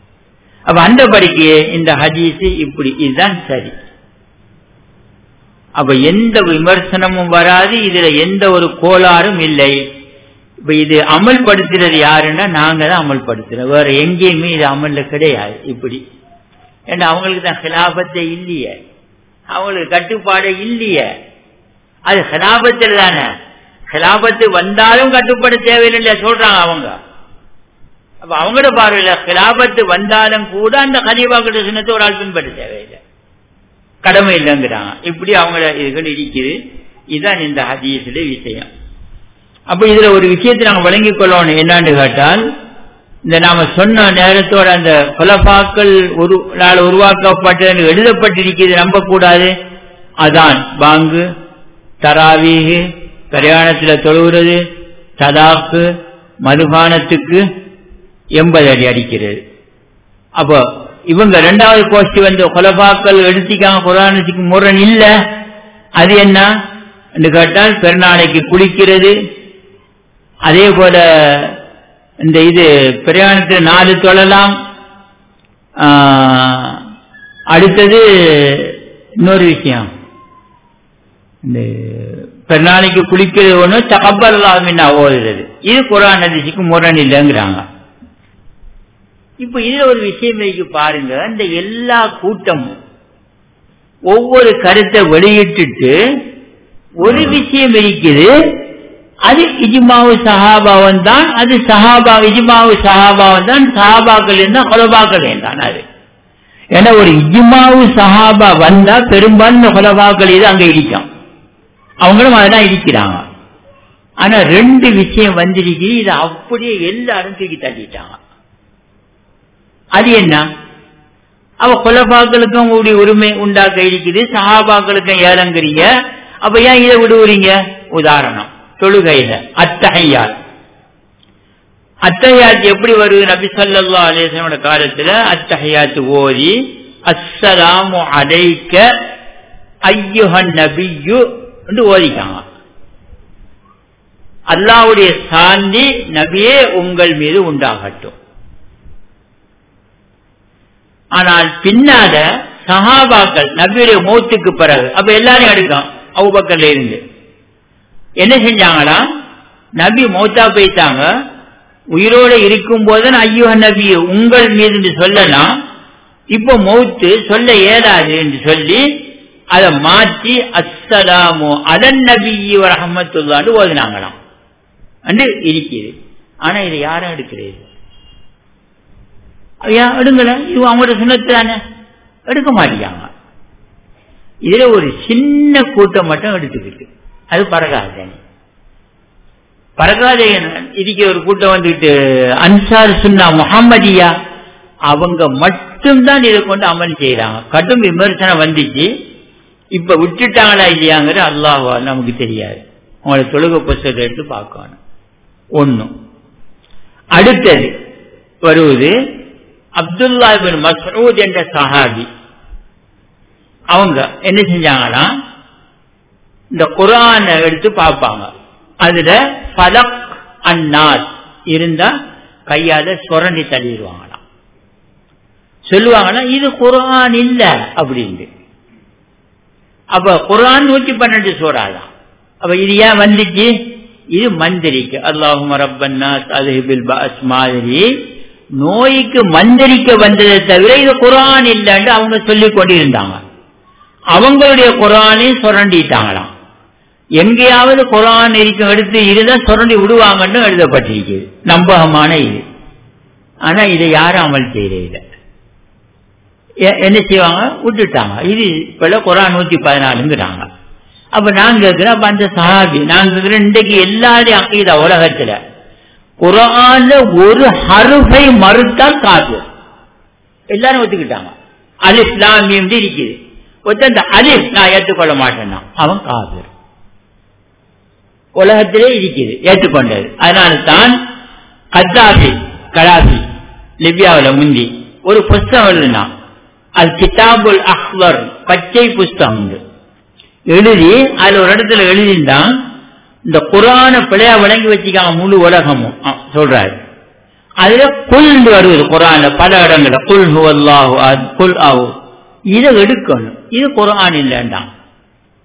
அப்ப அந்த படிக்கு இந்த ஹதீஸ் இப்படி இதுதான் சரி அப்ப எந்த விமர்சனமும் வராது இதுல எந்த ஒரு கோளாறும் இல்லை இப்ப இது அமல்படுத்துறது யாருன்னா நாங்க தான் அமல்படுத்துறோம் வேற எங்கேயுமே இது அமல்ல கிடையாது இப்படி ஏன்னா அவங்களுக்கு தான் ஹிலாபத்தை இல்லையே அவங்களுக்கு கட்டுப்பாடு இல்லையே அது ஹிலாபத்தில் தானே ஹிலாபத்து வந்தாலும் கட்டுப்பட தேவையில்லை சொல்றாங்க அவங்க அப்ப அவங்களோட பார்வையில ஹிலாபத்து வந்தாலும் கூட அந்த கலீபாக்கிட்ட சின்னத்தை ஒரு ஆள் பின்பற்ற தேவையில்லை கடமை இல்லைங்கிறாங்க இப்படி அவங்கள இதுகள் இருக்குது இதுதான் இந்த ஹதீஸுடைய விஷயம் அப்ப இதுல ஒரு விஷயத்தை நாங்க விளங்கிக் கொள்ளணும் என்னன்னு கேட்டால் இந்த நாம சொன்ன நேரத்தோட அந்த கொலபாக்கள் ஒரு நாள் உருவாக்கப்பட்டு எழுதப்பட்டிருக்கிறது நம்பக்கூடாது அதான் பாங்கு தராவீகு பிரயாணத்துல தொழுகிறது ததாக்கு மதுபானத்துக்கு எண்பது அடி அடிக்கிறது அப்போ இவங்க ரெண்டாவது கோஷ்டி வந்து கொலபாக்கள் எடுத்திக்காங்க குரானத்துக்கு முரண் இல்ல அது என்ன என்று கேட்டால் பெருநாளைக்கு குளிக்கிறது அதே போல இந்த இது பிரயாணத்தில் நாலு தொழலாம் அடுத்தது இன்னொரு விஷயம் இந்த பெருநாளைக்கு குளிக்கிறது ஒன்று தகப்பல்லாமின்னா ஓதுறது இது குரான் அதிசிக்கு முரண் இல்லைங்கிறாங்க இப்ப இதுல ஒரு விஷயம் இருக்கு பாருங்க இந்த எல்லா கூட்டமும் ஒவ்வொரு கருத்தை வெளியிட்டுட்டு ஒரு விஷயம் இருக்குது அது இஜ்மாவு சஹாபாவன் தான் அது சஹாபா இஜ்மாவு சஹாபாவன் தான் சஹாபாக்கள் இருந்தால் கொலபாக்கள் தான் அது ஏன்னா ஒரு இஜ்மாவு சஹாபா வந்தா பெரும்பான்மை கொலபாக்கள் இது அங்க இடிக்கும் அவங்களும் அதான் இடிக்கிறாங்க ஆனா ரெண்டு விஷயம் வந்திருக்கு இது அப்படியே எல்லாரும் தூக்கி தள்ளிட்டாங்க அது என்ன அவ கொலபாக்களுக்கும் உடைய உரிமை உண்டாக்க இருக்குது சஹாபாக்களுக்கும் ஏறங்குறீங்க அப்ப ஏன் இதை விடுவுறீங்க உதாரணம் தொழுகையில அத்தகையார் அத்தகையாத் எப்படி வருது நபி சொல்லா அலேசனோட காலத்துல அத்தகையாத்து ஓதி அஸ்ஸலாமு அலைக்க ஐயுஹன் நபியு என்று ஓதிக்காங்க அல்லாவுடைய சாந்தி நபியே உங்கள் மீது உண்டாகட்டும் ஆனால் பின்னால சஹாபாக்கள் நபியுடைய மௌத்துக்கு பிறகு அப்ப எல்லாரையும் எடுக்கும் அவுபக்கல்ல இருந்து என்ன செஞ்சாங்களா நபி மௌத்தா போயிட்டாங்க உயிரோட இருக்கும் போது ஐயோ நபி உங்கள் மீது சொல்லலாம் இப்போ மௌத்து சொல்ல இயலாது என்று சொல்லி அதை மாற்றி அஸ்ஸலாமோ அதன் நபி ரஹமத்துல்லான்னு ஓதினாங்களாம் அண்டு இருக்குது ஆனா இதை யாரும் எடுக்கிறது ஏன் எடுங்கல இது அவங்களோட சுண்ணத்து தானே எடுக்க மாட்டேங்காங்க இதுல ஒரு சின்ன கூட்டம் மட்டும் எடுத்துக்கிட்டு அது பரகாதன் பரகாத இதுக்கு ஒரு கூட்டம் வந்துட்டு அன்சார் சுன்னா முகமதியா அவங்க மட்டும்தான் இதை கொண்டு அமல் செய்யறாங்க கடும் விமர்சனம் வந்துச்சு இப்ப விட்டுட்டாங்களா இல்லையாங்கிற அல்லாஹா நமக்கு தெரியாது உங்களை தொழுக புஸ்தகத்தை எடுத்து பார்க்கணும் ஒன்னும் அடுத்தது வருவது அப்துல்லா பின் மசூத் என்ற சஹாபி அவங்க என்ன செஞ்சாங்கன்னா இந்த குரானை எடுத்து பார்ப்பாங்க அதுல பலக் அந்நாஸ் இருந்தா கையால சுரண்டி தள்ளிடுவாங்களாம் சொல்லுவாங்கன்னா இது குரான் இல்ல அப்படின்ட்டு அப்ப குரான் நூத்தி பன்னெண்டு சூறாதான் அப்ப இது ஏன் வந்துச்சு இது மந்திரிக்கு அல்லாஹும் ரப்பன்னாஸ் அதுபில் பாஸ் மாதிரி நோய்க்கு மந்திரிக்க வந்ததை தவிர இது குரான் இல்லைன்னு அவங்க சொல்லிக் கொண்டிருந்தாங்க அவங்களுடைய குரானை சுரண்டிட்டாங்களாம் எங்கேயாவது குரான் இருக்கும் எடுத்து இருந்தா சுரண்டி விடுவாங்கன்னு எழுதப்பட்டிருக்குது நம்பகமான இது ஆனா இதை யாரும் அமல் செய்யறதில்லை என்ன செய்வாங்க விட்டுட்டாங்க இது இப்ப குரான் நூத்தி பதினாலுங்கிறாங்க அப்ப நான் கேட்கிறேன் அப்ப அந்த சஹாபி நான் கேட்கிறேன் இன்றைக்கு எல்லாரையும் அக்கீதா உலகத்துல குரான்ல ஒரு ஹருஃபை மறுத்தால் காது எல்லாரும் ஒத்துக்கிட்டாங்க அலிஃப் லாம் மீம் இருக்குது ஒருத்தன் அலிஃப் நான் ஏற்றுக்கொள்ள மாட்டேன்னா அவன் காதர் உலகத்திலே இருக்குது ஏற்றுக்கொண்டது அதனால தான் கத்தாபி கடாபி லிபியாவில் முந்தி ஒரு புஸ்தகம் எழுதினா அது கிதாபுல் அக்பர் பச்சை புஸ்தகம் உண்டு எழுதி அதுல ஒரு இடத்துல எழுதிந்தான் இந்த குரான பிழையா விளங்கி வச்சுக்காங்க முழு உலகமும் சொல்றாரு அதுல குல் வருவது குரான்ல பல இடங்கள்ல குல் ஹுவல்லாஹு குல் ஆஹு இதை எடுக்கணும் இது குரான் இல்லைண்டான்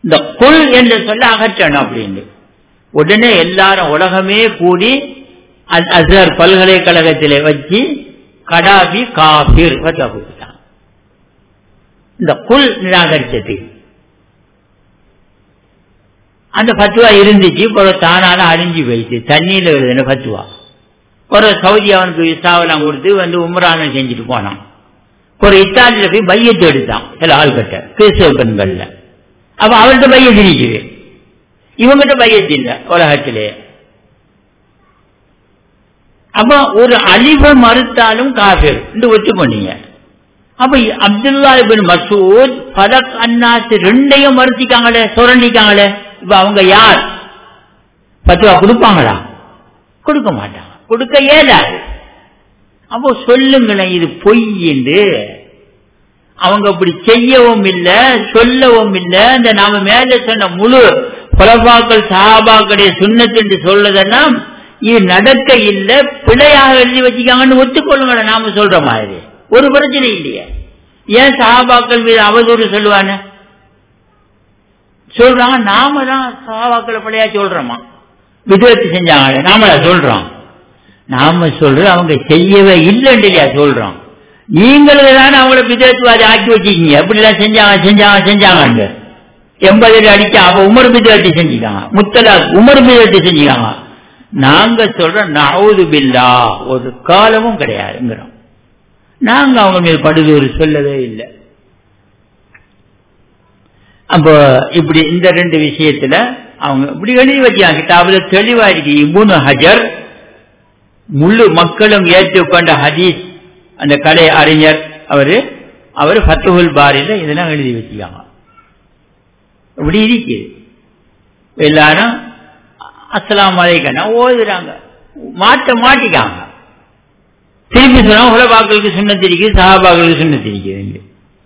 இந்த குல் என்று சொல்ல அகற்றணும் அப்படின்னு உடனே எல்லாரும் உலகமே கூடி அல் அசர் பல்கலைக்கழகத்திலே வச்சு கடாபி காபிர் கொடுத்தான் இந்த குல் நிராகரிச்சது அந்த பத்துவா இருந்துச்சு ஒரு தானால அழிஞ்சு போயிடுச்சு தண்ணியில வருதுன்னு பத்துவா ஒரு சவுதி அவனுக்கு விசாவெல்லாம் கொடுத்து வந்து உம்ரானம் செஞ்சுட்டு போனான் ஒரு இத்தாலியில போய் பையத்தை எடுத்தான் சில ஆள்கிட்ட கிறிஸ்தவ பெண்கள்ல அப்ப அவள்கிட்ட பையத்து நிற்குது இவங்கிட்ட பையத்து இல்லை உலகத்திலே அப்ப ஒரு அழிவை மறுத்தாலும் காஃபிர் இந்த ஒத்து பண்ணீங்க அப்ப அப்துல்லா இபின் மசூத் பலக் அன்னாஸ் ரெண்டையும் மறுத்திக்காங்களே சுரண்டிக்காங்களே இப்ப அவங்க யார் பத்துவா கொடுப்பாங்களா கொடுக்க மாட்டாங்க கொடுக்க இயலாது அப்போ சொல்லுங்களேன் இது பொய் என்று அவங்க அப்படி செய்யவும் இல்லை சொல்லவும் இல்லை இந்த நாம மேல சொன்ன முழு புலபாக்கள் சஹாபாக்களுடைய சுண்ணத்து என்று சொல்றதெல்லாம் இது நடக்க இல்லை பிழையாக எழுதி வச்சுக்காங்கன்னு ஒத்துக்கொள்ளுங்களேன் நாம சொல்ற மாதிரி ஒரு பிரச்சனை இல்லையே ஏன் சஹாபாக்கள் மீது அவதூறு சொல்லுவானே சொல்றாங்க நாம தான் சஹாபாக்களை பிழையா சொல்றோமா விதத்து செஞ்சாங்க நாமளா சொல்றோம் நாம சொல்றோம் அவங்க செய்யவே இல்லைன்னு இல்லையா சொல்றோம் நீங்களும் தானே அவங்கள விதத்துவாதி ஆக்கி வச்சுக்கீங்க எப்படிலாம் செஞ்சாங்க செஞ்சாங்க செஞ்சாங்க எண்பதுல அடிச்சா அப்ப உமர் பிதத்தி செஞ்சுக்காங்க முத்தலா உமர் பிதத்தி செஞ்சுக்காங்க நாங்க சொல்றோம் நவுது பில்லா ஒரு காலமும் கிடையாதுங்கிறோம் நாங்க அவங்க மீது படுதூறு சொல்லவே இல்லை அப்போ இப்படி இந்த ரெண்டு விஷயத்துல அவங்க இப்படி எழுதி வச்சாங்க கிட்டாபுல தெளிவா இருக்கு இபுனு ஹஜர் முழு மக்களும் ஏற்றுக்கொண்ட ஹதீஸ் அந்த கலை அறிஞர் அவரு அவர் ஃபத்துல் பாரில இதெல்லாம் எழுதி வச்சுக்காங்க இப்படி இருக்குது எல்லாரும் அஸ்லாம் வலைக்கண்ணா ஓதுறாங்க மாட்ட மாட்டிக்காங்க திருப்பி சொன்னா உலபாக்களுக்கு சுண்ணத்து இருக்குது சஹாபாக்களுக்கு சுண்ணத்து இருக்குது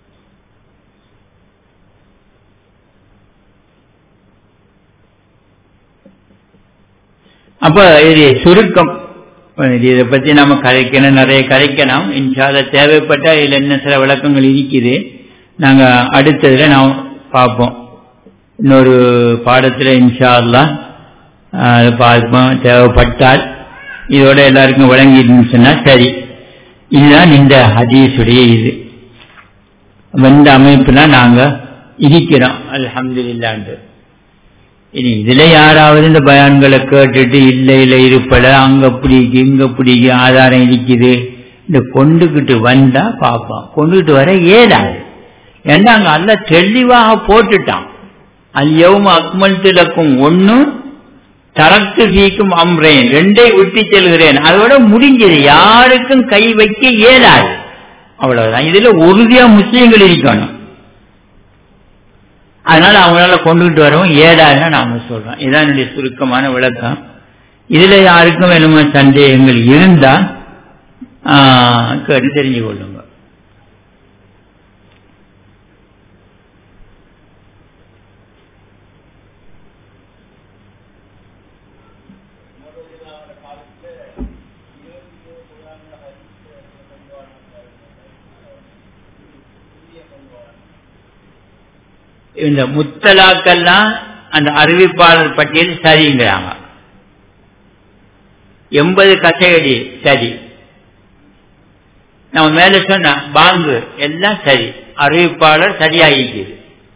அப்ப இது சுருக்கம் இதை பத்தி நம்ம கரைக்கணும் நிறைய கரைக்கணும் இன்ஷால தேவைப்பட்ட இதுல என்ன சில விளக்கங்கள் இருக்குது நாங்க அடுத்ததுல நாம் பார்ப்போம் இன்னொரு பாடத்துல இன்ஷா அல்லா அதை பார்ப்போம் தேவைப்பட்டால் இதோட எல்லாருக்கும் வழங்கிடுன்னு சொன்னா சரி இதுதான் இந்த ஹதீஸுடைய இது இந்த அமைப்புல நாங்க இருக்கிறோம் அல்ஹம்துலில்லாண்டு இனி இதுல யாராவது இந்த பயான்களை கேட்டுட்டு இல்லை இல்லை இருப்பட அங்க பிடிக்கு இங்க பிடிக்கு ஆதாரம் இருக்குது இந்த கொண்டுகிட்டு வந்தா பார்ப்போம் கொண்டுகிட்டு வர ஏதாது ஏன்னா அங்க அல்ல தெளிவாக போட்டுட்டான் அல்யவும் அக்மல் திலக்கும் ஒன்னு தரத்து வீக்கும் அம்ரேன் ரெண்டை விட்டு செல்கிறேன் அதோட முடிஞ்சது யாருக்கும் கை வைக்க இயலாது அவ்வளவுதான் இதுல உறுதியா முஸ்லீம்கள் இருக்கணும் அதனால அவங்களால கொண்டுகிட்டு வரவும் ஏடாதுன்னு நாம சொல்றோம் இதான் என்னுடைய சுருக்கமான விளக்கம் இதுல யாருக்கும் வேணுமோ சந்தேகங்கள் இருந்தா கேட்டு தெரிஞ்சு கொள்ளுங்க இந்த முத்தலாக்கெல்லாம் அந்த அறிவிப்பாளர் பட்டியல் சரிங்கிறாங்க எண்பது கசையடி சரி நம்ம மேல சொன்ன பாங்கு எல்லாம் சரி அறிவிப்பாளர் சரியாகிக்குது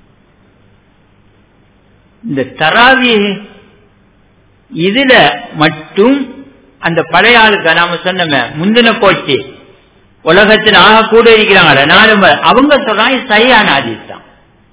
இந்த தராவி இதுல மட்டும் அந்த பழைய ஆளுக்கு நாம சொன்னோமே முந்தின போச்சு உலகத்தில் ஆக கூட இருக்கிறாங்களே நாலு அவங்க சொல்றாங்க சரியான ஆதிஸ் தான்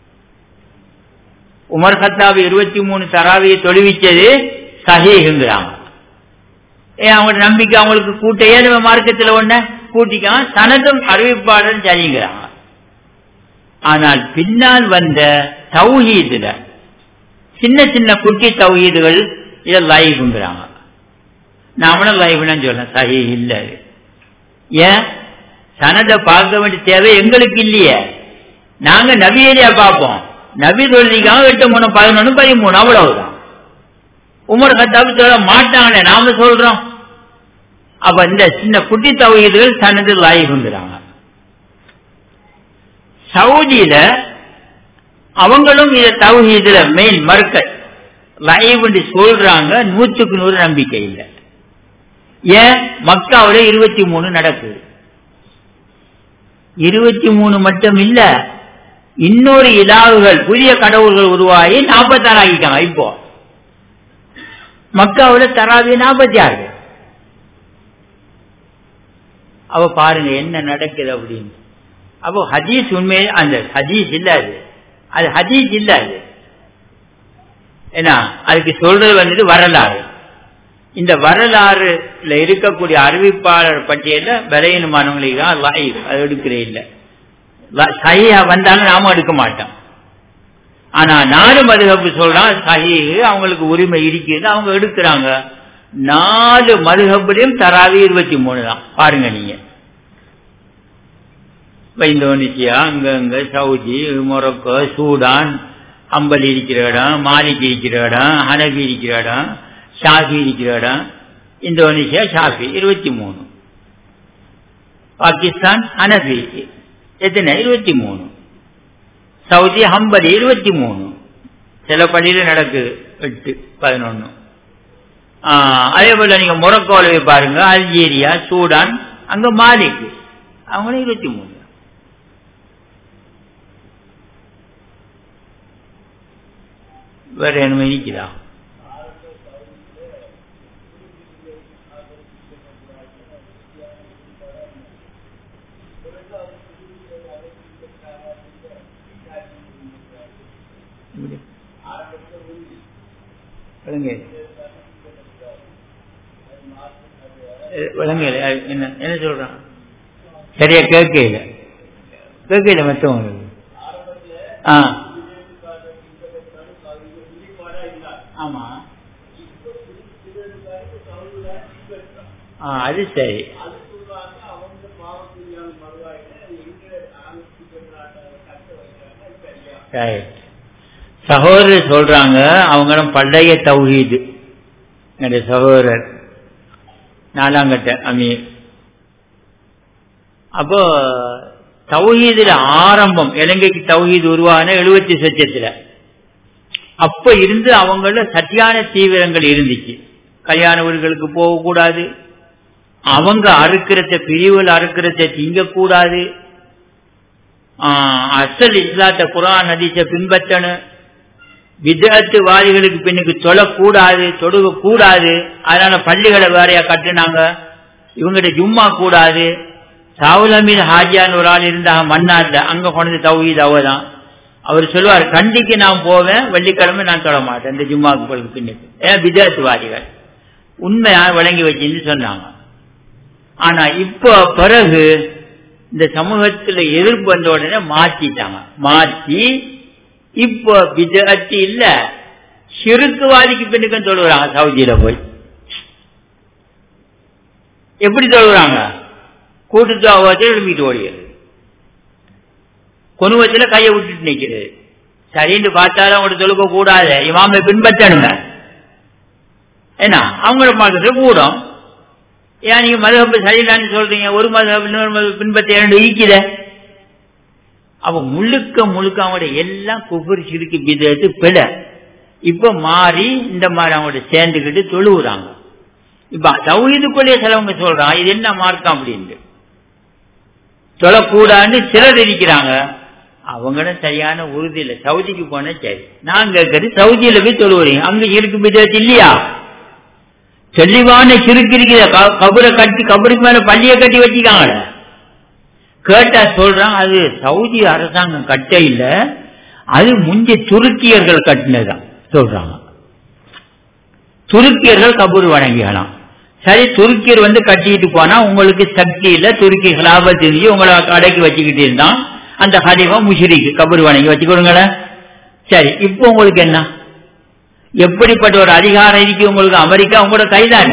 உமர் கத்தாப் இருபத்தி மூணு தராவியை தொழுவிச்சது சஹீங்கிறாங்க ஏன் அவங்களோட நம்பிக்கை அவங்களுக்கு கூட்ட ஏழுவ மார்க்கத்தில் ஒண்ண கூட்டிக்காம தனதும் அறிவிப்பாளர் சரிங்கிறாங்க ஆனால் பின்னால் வந்த தௌஹீதுல சின்ன சின்ன குட்டி தௌஹீதுகள் இதை லைவ்ங்கிறாங்க நாமளும் லைவ்னு சொல்றேன் சஹி இல்ல ஏன் சனதை பார்க்க வேண்டிய தேவை எங்களுக்கு இல்லையே நாங்க நபியரியா பார்ப்போம் நபி தொழுதிக்காக எட்டு மூணு பதினொன்னு பதிமூணு அவ்வளவுதான் உமர் கத்தாபு சொல்ல மாட்டாங்களே நாம சொல்றோம் அப்ப இந்த சின்ன குட்டி தவீதுகள் தனது லாய் கொண்டுறாங்க சவுதியில அவங்களும் இதை தௌஹீதுல மெயின் மறுக்க லைவ்னு சொல்றாங்க நூற்றுக்கு நூறு நம்பிக்கை இல்லை ஏன் மக்காவில இருபத்தி மூணு நடக்குது இருபத்தி மூணு மட்டும் இல்ல இன்னொரு இலாவுகள் புதிய கடவுள்கள் உருவாகி நாற்பத்தாறு ஆகிட்டாங்க இப்போ மக்காவில தராவி நாற்பத்தி ஆறு அவ பாருங்க என்ன நடக்குது அப்படின்னு அப்போ ஹதீஸ் உண்மையே அந்த ஹதீஸ் இல்ல அது அது ஹதீஸ் இல்ல அது ஏன்னா அதுக்கு சொல்றது வந்துட்டு வரலாறு இந்த வரலாறுல இருக்கக்கூடிய அறிவிப்பாளர் பட்டியல விலையினமானவங்களுக்கு தான் லைவ் அது எடுக்கிறே இல்லை சஹியா வந்தாலும் நாம எடுக்க மாட்டோம் ஆனா நாலு மதுகப்பு சொல்றான் சஹி அவங்களுக்கு உரிமை இருக்குது அவங்க எடுக்கிறாங்க நாலு மதுகப்புலையும் தராவி இருபத்தி மூணு தான் பாருங்க நீங்க இந்தோனேசியா அங்கங்க சவுதி மொரக்கோ சூடான் அம்பல் இருக்கிற இடம் மாலிக் இருக்கிற இடம் ஹனபி இருக்கிற இடம் ஷாஃபி இருக்கிற இடம் இந்தோனேசியா ஷாஃபி இருபத்தி மூணு பாகிஸ்தான் ஹனபி எத்தனை இருபத்தி மூணு சவுதி ஹம்பலி இருபத்தி மூணு சில பள்ளியில நடக்குது எட்டு பதினொன்னு அதே போல நீங்க மொரக்கோல பாருங்க அல்ஜீரியா சூடான் அங்க மாலிக் அவங்களும் இருபத்தி மூணு வேற என்ன இருக்கிறா விளங்கல என்ன என்ன சொல்றான் சரியா கேட்கல கேட்கல மற்றவங்களுக்கு ஆ ஆமா ஆ அது சரி சகோதரர் சொல்றாங்க அவங்களும் பழைய தௌஹீது என்னுடைய சகோதரர் நாலாங்கட்ட அமீர் அப்போ தௌஹீதுல ஆரம்பம் இலங்கைக்கு தௌஹீது உருவான எழுபத்தி சச்சத்துல அப்ப இருந்து அவங்கள சத்தியான தீவிரங்கள் இருந்துச்சு கல்யாண வீடுகளுக்கு போகக்கூடாது அவங்க அறுக்கிறத பிரிவுகள் அறுக்கிறத திங்கக்கூடாது அசல் இஸ்லாத்த குரான் நதிச்ச பின்பற்றணும் விதத்து வாதிகளுக்கு பின்னுக்கு தொழக்கூடாது தொடுக கூடாது அதனால பள்ளிகளை வேறையா கட்டுனாங்க இவங்கிட்ட ஜும்மா கூடாது சாவுலமீன் ஹாஜியான்னு ஒரு ஆள் இருந்தாங்க மன்னார்ல அங்க கொண்டு தௌஹீத் அவதான் அவர் சொல்லுவார் கண்டிக்கு நான் போவேன் வெள்ளிக்கிழமை நான் தொட மாட்டேன் இந்த ஜும்மாக்கு பிறகு பின்னுக்கு ஏன் விதத்துவாதிகள் உண்மையா விளங்கி வச்சுன்னு சொன்னாங்க ஆனா இப்போ பிறகு இந்த சமூகத்துல எதிர்ப்பு வந்த உடனே மாத்திட்டாங்க மாத்தி இப்போ விதத்து இல்ல சிறுக்குவாதிக்கு பின்னுக்கும் தொழுகிறாங்க சவுதியில போய் எப்படி தொழுகிறாங்க கூட்டுத்தாவத்தில் எழுப்பிட்டு ஓடியது கொனுவத்துல கையை விட்டுட்டு நிக்கிறது சரின்னு பார்த்தாலும் அவங்க தொழுக்க கூடாது இமாமை பின்பற்றணுங்க என்ன அவங்கள பார்க்கறது கூடும் ஏன் நீங்க மதுகப்பு சரியில்லான்னு சொல்றீங்க ஒரு மதுகப்பு இன்னொரு மது பின்பற்ற இரண்டு ஈக்கித அப்ப முழுக்க முழுக்க அவங்களுடைய எல்லாம் குபுரி சிறுக்கு பிதத்து பிழை இப்ப மாறி இந்த மாதிரி அவங்களோட சேர்ந்துக்கிட்டு தொழுவுறாங்க இப்ப தௌஹீதுக்குள்ளே சிலவங்க சொல்றான் இது என்ன மார்க்கம் அப்படின்ட்டு தொழக்கூடாதுன்னு சிலர் இருக்கிறாங்க அவங்களும் சரியான உறுதி இல்லை சவுதிக்கு போனா சரி நான் கேட்கறது சவுதியில போய் தொழுவுறீங்க அங்க இருக்கு பிதத்து இல்லையா தெளிவான சிறுக்கு இருக்கிற கபரை கட்டி கபருக்கு மேல பள்ளியை கட்டி வச்சுக்காங்கள கேட்டா சொல்றான் அது சவுதி அரசாங்கம் கட்ட இல்ல அது முந்தைய துருக்கியர்கள் கட்டினதான் சொல்றாங்க துருக்கியர்கள் கபூர் வணங்கிக்கலாம் சரி துருக்கியர் வந்து கட்டிட்டு போனா உங்களுக்கு சக்தி இல்ல துருக்கி லாபம் தெரிஞ்சு உங்களை அடக்கி வச்சுக்கிட்டு இருந்தான் அந்த ஹலிஃபா முஷிரிக்கு கபூர் வணங்கி வச்சுக்கொடுங்களேன் சரி இப்போ உங்களுக்கு என்ன எப்படிப்பட்ட ஒரு அதிகாரம் இருக்கு உங்களுக்கு அமெரிக்கா உங்களோட கைதான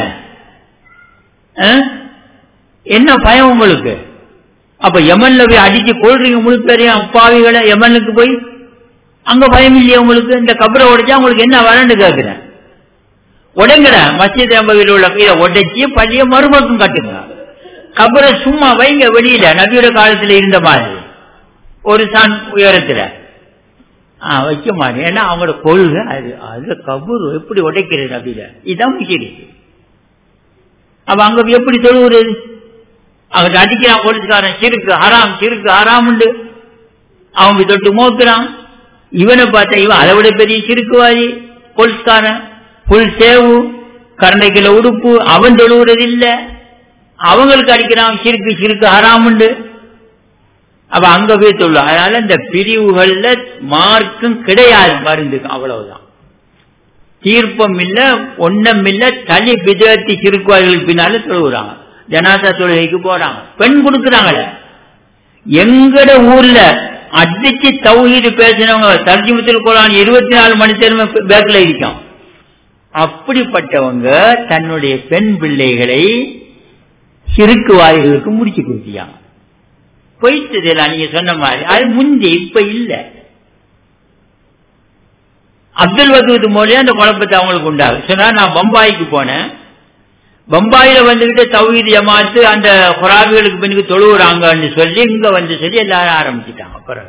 என்ன பயம் உங்களுக்கு அப்ப எமன்ல போய் அடிச்சு கொள்றீங்க முழு பேரையும் அப்பாவிகளை எமனுக்கு போய் அங்க பயம் இல்லையா உங்களுக்கு இந்த கபரை உடைச்சா உங்களுக்கு என்ன வரன்னு கேட்கிறேன் உடைங்கட மசித் அம்பதியில் உள்ள இதை உடைச்சி பள்ளிய மறுபக்கம் கட்டுங்க கபரை சும்மா வைங்க வெளியில நபியோட காலத்துல இருந்த மாதிரி ஒரு சான் உயரத்துல ஆ, வைக்க மாட்டேன் ஏன்னா அவங்களோட கொள்கை அது அது கபூர் எப்படி உடைக்கிறது அப்படில இதுதான் முக்கியம் அப்ப அங்க போய் எப்படி தொழுவுறது அவங்க அடிக்கிறான் போலீஸ்காரன் சிறுக்கு ஹராம் சிறுக்கு ஹராமுண்டு அவன் போய் தொட்டு மோக்குறான் இவனை பார்த்தா இவன் அதை விட பெரிய சிறுக்குவாதி போலீஸ்காரன் புல் சேவு கரண்டைக்குள்ள உடுப்பு அவன் தொழுவுறது இல்ல அவங்களுக்கு அடிக்கிறான் சிறுக்கு சிறுக்கு ஹராமுண்டு அப்ப அங்க போய் தொழு அதனால இந்த பிரிவுகள்ல மார்க்கும் கிடையாது மருந்துக்கு அவ்வளவுதான் தீர்ப்பம் இல்ல ஒன்னம் இல்ல தனி விதத்தி சிறுக்குவாதிகளுக்கு பின்னால தொழுகிறாங்க ஜனாதா தொழுகைக்கு போறாங்க பெண் கொடுக்குறாங்களே எங்கட ஊர்ல அடிச்சு தௌஹீது பேசினவங்க தர்ஜிமத்தில் குரான் இருபத்தி நாலு மணி நேரம் பேக்கில் இருக்கும் அப்படிப்பட்டவங்க தன்னுடைய பெண் பிள்ளைகளை சிறுக்குவாதிகளுக்கு முடிச்சு கொடுத்தியாங்க போயிட்டது நீங்க சொன்ன மாதிரி அது முந்தி இப்ப இல்ல அப்துல் வதூத் மூலியம் அந்த குழப்பத்தை அவங்களுக்கு உண்டாகும் சொன்னா நான் பம்பாய்க்கு போனேன் பம்பாயில வந்துகிட்டு தௌஹீத் ஜமாத்து அந்த குராபிகளுக்கு பின்னுக்கு தொழுவுறாங்கன்னு சொல்லி இங்க வந்து சொல்லி எல்லாரும் ஆரம்பிச்சுட்டாங்க பிறகு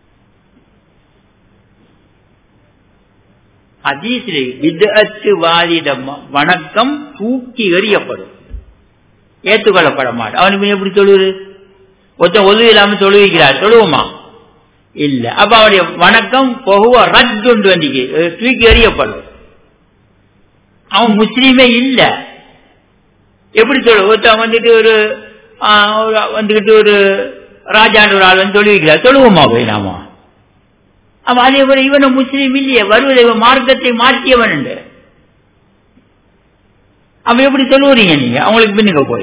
ஹதீஸ்ல விதத்து வாதிட வணக்கம் தூக்கி எறியப்படும் ஏற்றுக்கொள்ளப்பட மாட்டோம் அவனுக்கு எப்படி தொழுவுது ஒருத்தன் ஒழுவு இல்லாம தொழுவிக்கிறார் தொழுவுமா இல்ல அப்ப அவருடைய வணக்கம் பொகுவ ரத்து வண்டிக்கு தூக்கி எறியப்படும் அவன் முஸ்லீமே இல்ல எப்படி சொல்லு ஒருத்தன் வந்துட்டு ஒரு வந்துகிட்டு ஒரு ராஜாண்டு ஒரு ஆள் வந்து தொழுவிக்கிறார் தொழுவோமா போய் நாம அவன் அதே போல இவனை முஸ்லீம் இல்லையே வருவதை மார்க்கத்தை மாற்றியவன் அவன் எப்படி சொல்லுவீங்க நீங்க அவங்களுக்கு பின்னுக்க போய்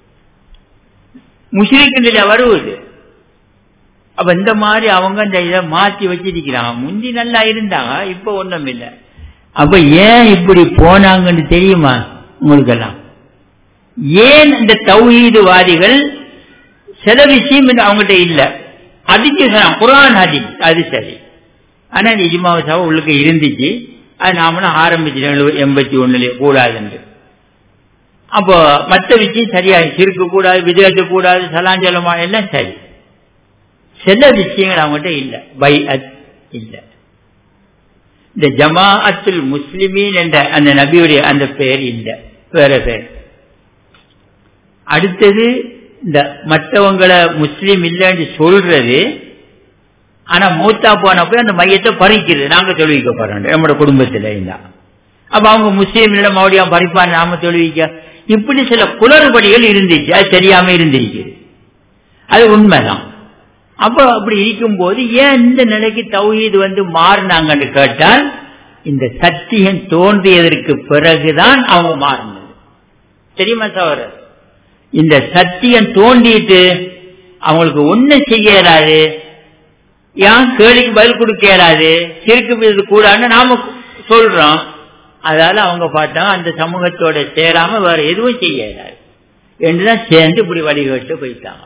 முஸ்லிக்கு வருவது அப்ப இந்த மாதிரி அவங்க இந்த இதை மாத்தி வச்சிருக்கிறாங்க முந்தி நல்லா இருந்தாங்க இப்ப ஒண்ணும் இல்லை அப்ப ஏன் இப்படி போனாங்கன்னு தெரியுமா உங்களுக்கு எல்லாம் ஏன் இந்த தௌஹீதுவாதிகள் சில விஷயம் அவங்ககிட்ட இல்ல அதுக்கு குரான் ஹதி அது சரி ஆனா இந்த இஜ்மாவசாவை உள்ளுக்கு இருந்துச்சு அது நாமளும் ஆரம்பிச்சிட்டோம் எண்பத்தி ஒண்ணுல கூடாதுன்னு அப்போ மற்ற விஷயம் சரியா சிறுக்க கூடாது விதேச கூடாது சலாஞ்சலமா எல்லாம் சரி சில விஷயங்கள் அவங்ககிட்ட இல்ல பை அத் இல்ல இந்த ஜமாஅத்துல் முஸ்லிமீன் என்ற அந்த நபியுடைய அந்த பெயர் இல்ல வேற பேர் அடுத்தது இந்த மற்றவங்களை முஸ்லீம் இல்லைன்னு சொல்றது ஆனா மூத்தா போன போய் அந்த மையத்தை பறிக்கிறது நாங்க தொழுவிக்க போறோம் நம்மளோட குடும்பத்துல இருந்தா அப்ப அவங்க முஸ்லீம் இல்ல மறுபடியும் பறிப்பான் நாம தொழுவிக்க இப்படி சில குளறுபடிகள் இருந்துச்சு அது தெரியாம இருந்திருக்குது அது உண்மைதான் அப்ப அப்படி இருக்கும்போது ஏன் இந்த நிலைக்கு தௌஹீது வந்து மாறினாங்கன்னு கேட்டால் இந்த சத்தியம் தோன்றியதற்கு பிறகுதான் அவங்க மாறினது தெரியுமா சோழர் இந்த சத்தியம் தோண்டிட்டு அவங்களுக்கு ஒன்னும் செய்ய இயலாது ஏன் கேள்விக்கு பதில் கொடுக்க இயலாது சிறுக்கு கூடாதுன்னு நாம சொல்றோம் அதால அவங்க பார்த்தாங்க அந்த சமூகத்தோட சேராம வேற எதுவும் செய்ய இயலாது என்றுதான் சேர்ந்து இப்படி வழிகட்டு போயிட்டாங்க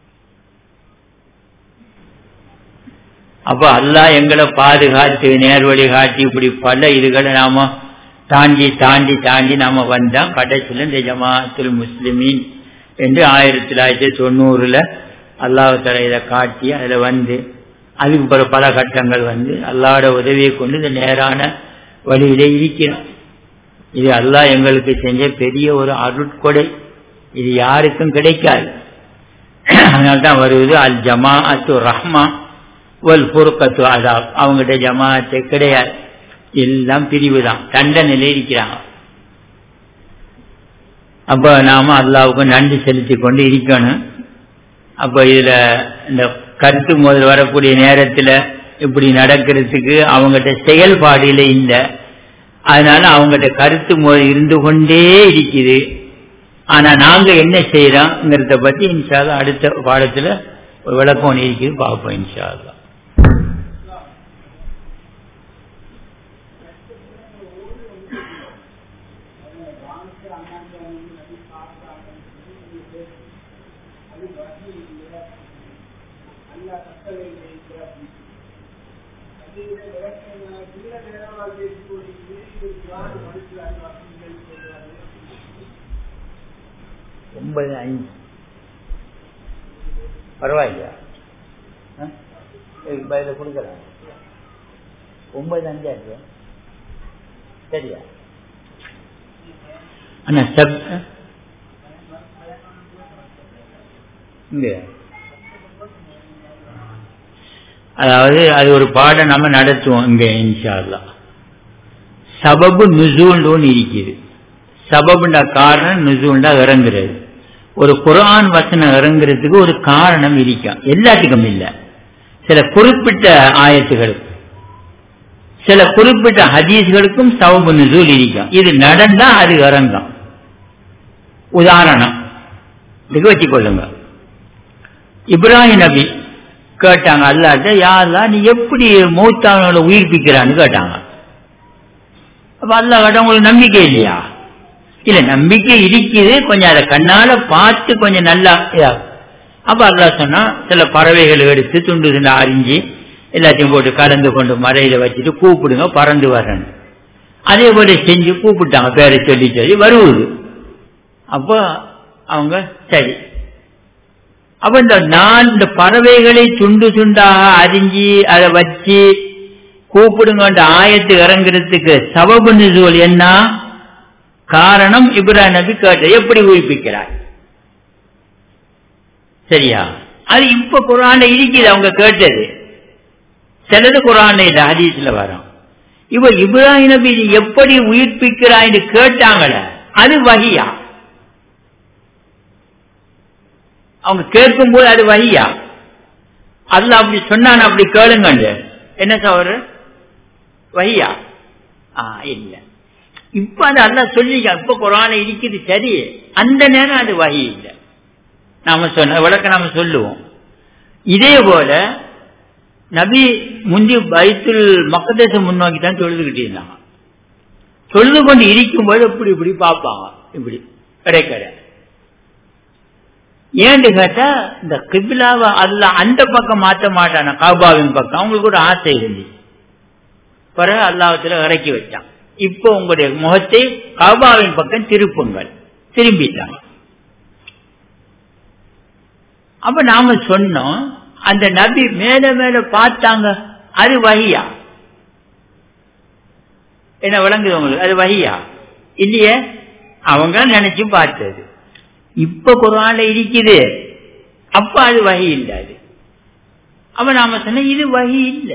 அப்ப அல்லா எங்களை பாதுகாத்து நேர்வழி காட்டி இப்படி பல இதுகளை நாம தாண்டி தாண்டி தாண்டி நாம வந்தோம் கடைசியில் இந்த ஜமாத்துல் முஸ்லிமீன் என்று ஆயிரத்தி தொள்ளாயிரத்தி தொண்ணூறுல அல்லாஹால இதை காட்டி அதுல வந்து அதுக்கு பிற பல கட்டங்கள் வந்து அல்லாட உதவியை கொண்டு இந்த நேரான வழியில இருக்கிறோம் இது அல்லாஹ் எங்களுக்கு செஞ்ச பெரிய ஒரு அருட்கொடை இது யாருக்கும் கிடைக்காது அதனால்தான் வருவது அல் ஜமா அத்து ரஹ்மா வல் பொறுக்கத்து அதாப் அவங்ககிட்ட ஜமாத்து கிடையாது எல்லாம் பிரிவு தான் தண்டனையில இருக்கிறாங்க அப்ப நாம அல்லாவுக்கு நன்றி செலுத்தி கொண்டு இருக்கணும் அப்ப இதுல இந்த கருத்து முதல் வரக்கூடிய நேரத்துல இப்படி நடக்கிறதுக்கு அவங்ககிட்ட செயல்பாடுல இல்லை அதனால அவங்ககிட்ட கருத்து முதல் இருந்து கொண்டே இருக்குது ஆனா நாங்க என்ன செய்யறோம்ங்கிறத பத்தி இன்ஷால்லா அடுத்த பாடத்துல ஒரு விளக்கம் இருக்குது பார்ப்போம் இன்ஷால்லா ஒன்பது அஞ்சு பரவாயில்லையா பதில கொடுக்குறேன் ஒன்பது அஞ்சாச்சு சரியா அண்ணா சப் இங்க அதாவது அது ஒரு பாடம் நம்ம நடத்துவோம் இங்க இன்ஷால்லா சபபு நுசூல்னு ஒன்று இருக்குது சபபுண்டா காரணம் நுசூல்டா இறங்குறது ஒரு குரான் வசனம் இறங்குறதுக்கு ஒரு காரணம் இருக்கும் எல்லாத்துக்கும் இல்லை சில குறிப்பிட்ட ஆயத்துகளுக்கு சில குறிப்பிட்ட ஹதீஸ்களுக்கும் சவபு நுசூல் இருக்கும் இது நடந்தா அது இறங்கும் உதாரணம் இதுக்கு வச்சுக்கொள்ளுங்க இப்ராஹிம் நபி கேட்டாங்க அல்லாட்ட யாரெல்லாம் நீ எப்படி மூத்தாவனோட உயிர்ப்பிக்கிறான்னு கேட்டாங்க அப்ப அல்லா கேட்ட உங்களுக்கு நம்பிக்கை இல்லையா இல்ல நம்பிக்கை இருக்குது கொஞ்சம் அதை கண்ணால பார்த்து கொஞ்சம் நல்லா அப்ப அல்லா சொன்னா சில பறவைகள் எடுத்து துண்டு துண்டு அரிஞ்சு எல்லாத்தையும் போட்டு கலந்து கொண்டு மறையில வச்சுட்டு கூப்பிடுங்க பறந்து வரணும் அதே போல செஞ்சு கூப்பிட்டாங்க பேரை சொல்லி சொல்லி வருவது அப்போ அவங்க சரி அப்ப இந்த நான் இந்த பறவைகளை துண்டு துண்டாக அரிஞ்சு அதை வச்சு கூப்பிடுங்க ஆயத்து இறங்குறதுக்கு சபபு நிசுவல் என்ன காரணம் இப்ராஹிம் நபி கேட்ட எப்படி உயிர்ப்பிக்கிறார் சரியா அது இப்ப குரான இருக்குது அவங்க கேட்டது சிலது குரான இந்த ஹதீஸ்ல வரும் இப்ப இப்ராஹிம் நபி எப்படி உயிர்ப்பிக்கிறான்னு கேட்டாங்கள அது வகியா அவங்க கேட்கும் போது அது வகியா அல்ல அப்படி சொன்னான் அப்படி கேளுங்க என்ன சவரு வகியா ஆ இல்ல இப்ப அது அல்ல சொல்லிக்க இப்ப குரான இருக்குது சரி அந்த நேரம் அது வகி இல்லை நாம சொன்ன விளக்க நாம சொல்லுவோம் இதே போல நபி முந்தி பைத்துல் மக்கதேச முன்னோக்கி தான் தொழுதுகிட்டு இருந்தாங்க தொழுது கொண்டு இருக்கும்போது இப்படி இப்படி பார்ப்பாங்க இப்படி கிடைக்கட ஏன்னு கேட்டா இந்த கிபிலாவை அல்ல அந்த பக்கம் மாற்ற மாட்டான காபாவின் பக்கம் அவங்களுக்கு ஒரு ஆசை இருந்துச்சு பிறகு அல்லாவத்துல இறக்கி வச்சான் இப்போ உங்களுடைய முகத்தை காபாவின் பக்கம் திருப்புங்கள் திரும்பிட்டாங்க அப்ப நாம சொன்னோம் அந்த நபி மேல மேல பார்த்தாங்க அது வகியா என்ன விளங்குது உங்களுக்கு அது வகியா இல்லையே அவங்க நினைச்சு பார்த்தது இப்ப குரான்ல இருக்குது அப்ப அது வகி இல்லை அது அப்ப நாம சொன்ன இது வகி இல்லை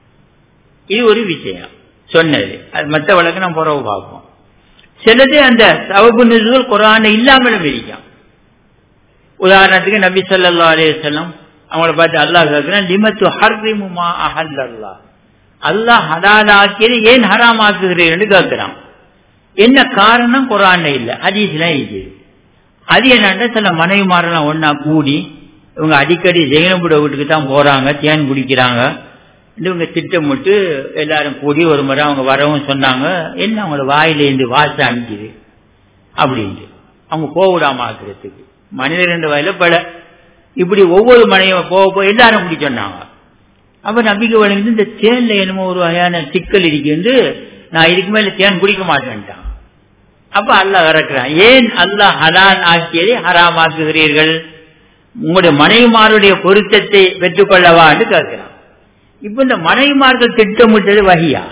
இது ஒரு விஷயம் சொன்னது அது மற்ற வழக்கு நம்ம புறவு பார்ப்போம் சிலது அந்த சவப்பு நிறுவல் குரான் இல்லாமலும் இருக்கும் உதாரணத்துக்கு நபி சொல்லா அலையம் அவங்கள பார்த்து அல்லாஹ் கேட்கிறேன் லிமத்து ஹர்ரிமுமா அஹல் அல்லா அல்லாஹ் ஹலாலாக்கியது ஏன் ஹராமாக்குகிறீர்கள் கேட்கிறான் என்ன காரணம் குரான் இல்ல ஹதீஸ்ல இது அது என்னன்னா சில மனைவிமாரெல்லாம் ஒன்னா கூடி இவங்க அடிக்கடி ஜெயினபுட வீட்டுக்கு தான் போறாங்க தேன் குடிக்கிறாங்க இவங்க திட்டமிட்டு எல்லாரும் கூடி ஒரு முறை அவங்க வரவும் சொன்னாங்க என்ன அவங்களோட வாயிலேருந்து வாசம் அனுப்பிது அப்படின்ட்டு அவங்க போவிடாம ஆக்குறதுக்கு மனிதர் ரெண்டு வாயில பல இப்படி ஒவ்வொரு மனையும் போக போய் எல்லாரும் அப்படி சொன்னாங்க அப்ப நம்பிக்கை வழங்கிட்டு இந்த தேன்ல என்னமோ ஒரு வகையான சிக்கல் இருக்கு நான் இதுக்கு மேல தேன் குடிக்க மாட்டேன்ட்டான் அப்ப அல்லாஹ் இறக்குறான் ஏன் அல்லாஹ் ஹலான் ஆக்கியதை ஹராமாக்குகிறீர்கள் உங்களுடைய மனைவிமாருடைய பொருத்தத்தை பெற்றுக்கொள்ளவான்னு கேட்கிறான் இப்ப இந்த மனைவிமார்கள் திட்டமிட்டது வகியா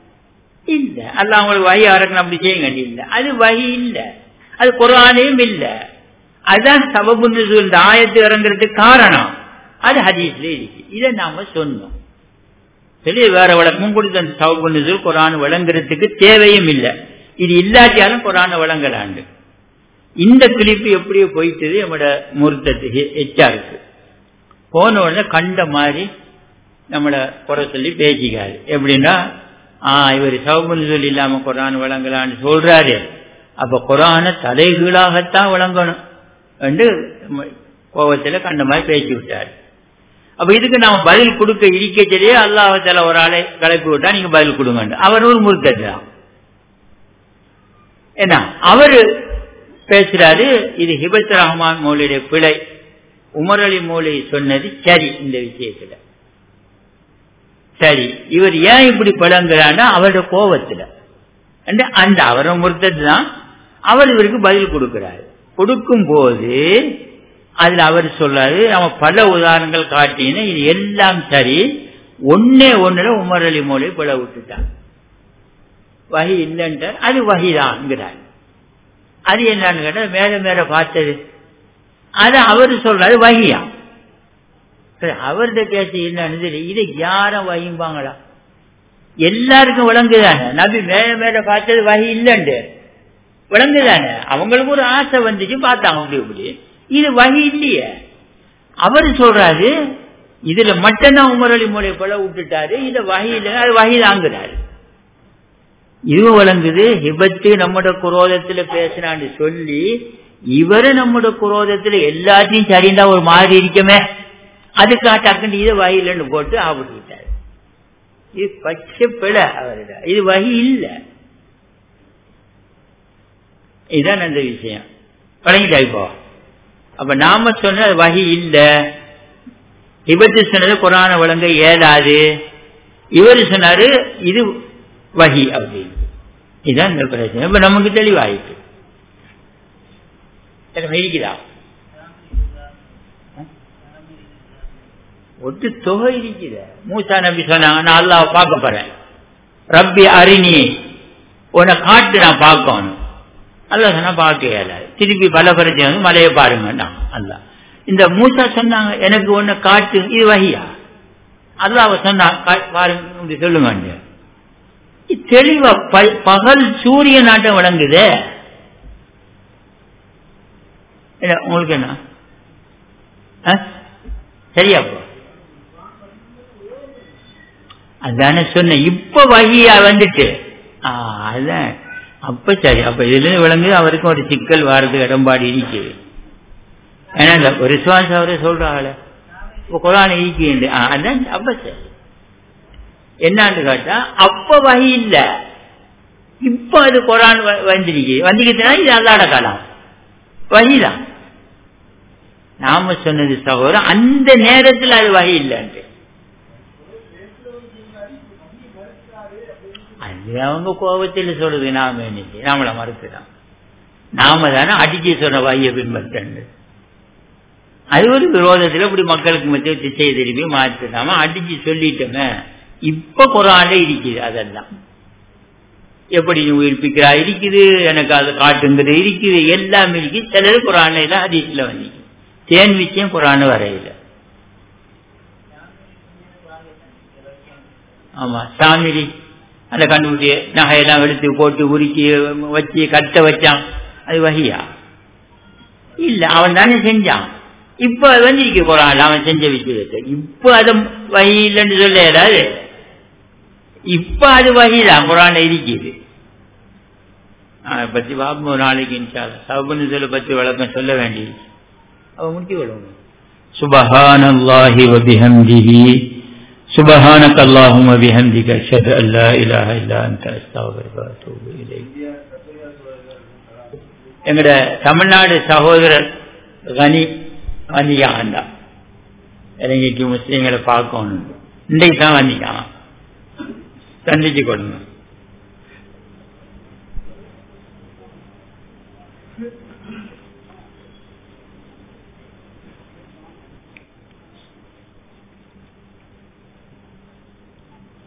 இல்ல அல்ல அவங்களுக்கு வகி இறக்கணும் அப்படி செய்யுங்க இல்ல அது வகி இல்ல அது குரானையும் இல்ல அதுதான் சபபு இந்த ஆயத்து இறங்குறதுக்கு காரணம் அது ஹதீஸ்ல இருக்கு இதை நாம சொன்னோம் சரி வேற விளக்கமும் கொடுத்த அந்த சபபு நுசுல் குரான் விளங்குறதுக்கு தேவையும் இல்லை இது இல்லாட்டியாலும் குரான விளங்கலாண்டு இந்த கிளிப்பு எப்படியோ போயிட்டது நம்மளோட முருத்தத்துக்கு எச்சா இருக்கு போன உடனே கண்ட மாதிரி நம்மளை குறை சொல்லி பேசிக்காரு எப்படின்னா ஆஹ் இவர் சவுபுன்னு சொல்லி இல்லாம குரான் விளங்கலான்னு சொல்றாரு அப்ப குரான தலைகீழாகத்தான் விளங்கணும் என்று கோபத்துல கண்ட மாதிரி பேசி விட்டாரு அப்ப இதுக்கு நாம பதில் கொடுக்க இருக்கச்சலே அல்லாஹால ஒரு ஆளை கலப்பி விட்டா நீங்க பதில் கொடுங்க அவர் ஒரு முருத்ததான் என்ன அவரு பேசுறாரு இது ஹிபத் ரஹ்மான் மௌலியுடைய பிழை உமர் அலி மௌலி சொன்னது சரி இந்த விஷயத்துல சரி இவர் ஏன் இப்படி பழங்குறான்னா அவருடைய கோபத்துல அந்த அவரை முறுத்தது தான் அவர் இவருக்கு பதில் கொடுக்கிறாரு கொடுக்கும் போது அதுல அவர் சொல்றாரு நம்ம பல உதாரணங்கள் காட்டின இது எல்லாம் சரி ஒன்னே ஒண்ணுல உமர் அலி மோலை பிழ விட்டுட்டான் வகி இல்லைன்றார் அது வகிதான்ங்கிறார் அது என்னன்னு கேட்டா மேல மேல பார்த்தது அது அவரு சொல்றாரு வகியா அவர்கிட்ட பேசி என்னன்னு இது யாரும் வகிம்பாங்களா எல்லாருக்கும் விளங்குதானே நபி மேல மேல பார்த்தது வகி இல்லைண்டு விளங்குதானே அவங்களுக்கு ஒரு ஆசை வந்துச்சு பார்த்தாங்க அப்படி இப்படி இது வகி இல்லையே அவர் சொல்றாரு இதுல மட்டும்தான் உமரளி மூளை போல விட்டுட்டாரு இத வகி இல்லை அது வகி தாங்குறாரு இதுவும் விளங்குது ஹிபத்து நம்மட குரோதத்துல பேசினான்னு சொல்லி இவரு நம்மட குரோதத்துல எல்லாத்தையும் சரிந்தா ஒரு மாதிரி இருக்கமே அதுக்காக டக்குன்னு இதை வகையிலன்னு போட்டு ஆபிட்டாரு இது பச்சை பிழை அவரிட இது வகி இல்லை இதுதான் அந்த விஷயம் வழங்கிட்டா இப்போ அப்ப நாம சொன்ன வகி இல்ல விபத்து சொன்னது குரான வழங்க ஏதாது இவர் சொன்னாரு இது வகி அப்படின்னு இதுதான் இந்த பிரச்சனை இப்ப நமக்கு தெளிவாயிட்டு இருக்குதா ஒட்டு தொகை இருக்குது மூசா நபி சொன்னாங்க நான் அல்லாவை பார்க்க போறேன் ரப்பி அரிணி உன்னை காட்டு நான் பார்க்கணும் அல்ல சொன்னா பார்க்க இயலாது திருப்பி பல பிரச்சனை வந்து மலையை பாருங்க அல்ல இந்த மூசா சொன்னாங்க எனக்கு ஒன்னு காட்டு இது வகையா அல்லாவ சொன்னா பாருங்க சொல்லுங்க தெளிவா பகல் சூரிய நாட்டம் விளங்குதே உங்களுக்கு என்ன சரியா அதானே சொன்ன இப்ப வகையா வந்துட்டு அதான் அப்ப சரி அப்ப இதுல விளங்கு அவருக்கும் ஒரு சிக்கல் வாரது இடம்பாடு இருக்குது ஏன்னா இந்த விசுவாசம் அவரே சொல்றாங்களே இப்ப குரான் ஈக்கிண்டு அதான் அப்ப சரி என்னான்னு கேட்டா அப்ப வகை இல்ல இப்ப அது குரான் வந்திருக்கு வந்திருக்குன்னா இது அல்லாட காலம் வகிதான் நாம சொன்னது சகோதரன் அந்த நேரத்தில் அது வகை இல்லைன்ட்டு அது அவங்க கோபத்தில் சொல்றது நாம என்ன நாமள மறுக்கிறோம் நாம தானே அடிச்சு சொன்ன வாயை பின்பற்று அது ஒரு விரோதத்தில் இப்படி மக்களுக்கு மத்திய திசை திருப்பி மாற்றினாம அடிச்சு சொல்லிட்டோமே இப்ப குரான்ல இருக்குது அதெல்லாம் எப்படி நீ உயிர்ப்பிக்கிறா இருக்குது எனக்கு அது காட்டுங்கிறது இருக்குது எல்லாம் இருக்கு சிலது குரான்ல தான் அதிசல வந்து தேன் விஷயம் குரான் வரையில ஆமா சாமிரி அந்த கண்டுபிடி நகையெல்லாம் எடுத்து போட்டு உருக்கி வச்சு கட்ட வச்சான் அது வகையா இல்ல அவன் தானே செஞ்சான் இப்ப வந்திருக்கு குரான் அவன் செஞ்ச விஷயத்தை இப்ப அது வகி இல்லைன்னு சொல்ல ஏதாவது இப்ப அது வகைதான் குரான் இருக்குது பத்தி பாபு ஒரு நாளைக்கு சபுன்னு சொல்ல பத்தி விளக்கம் சொல்ல வேண்டியது அவ முடிச்சு விடுவோம் சுபஹானல்லாஹி வபிஹம்திஹி سبحانك اللهم وبحمدك اشهد ان لا اله الا انت استغفرك واتوب اليك எங்கட தமிழ்நாடு சகோதரர் கனி வந்திக்காண்டா இலங்கைக்கு முஸ்லீம்களை பார்க்கணும் இன்றைக்கு தான் வந்திக்கான் சந்திச்சு கொடுங்க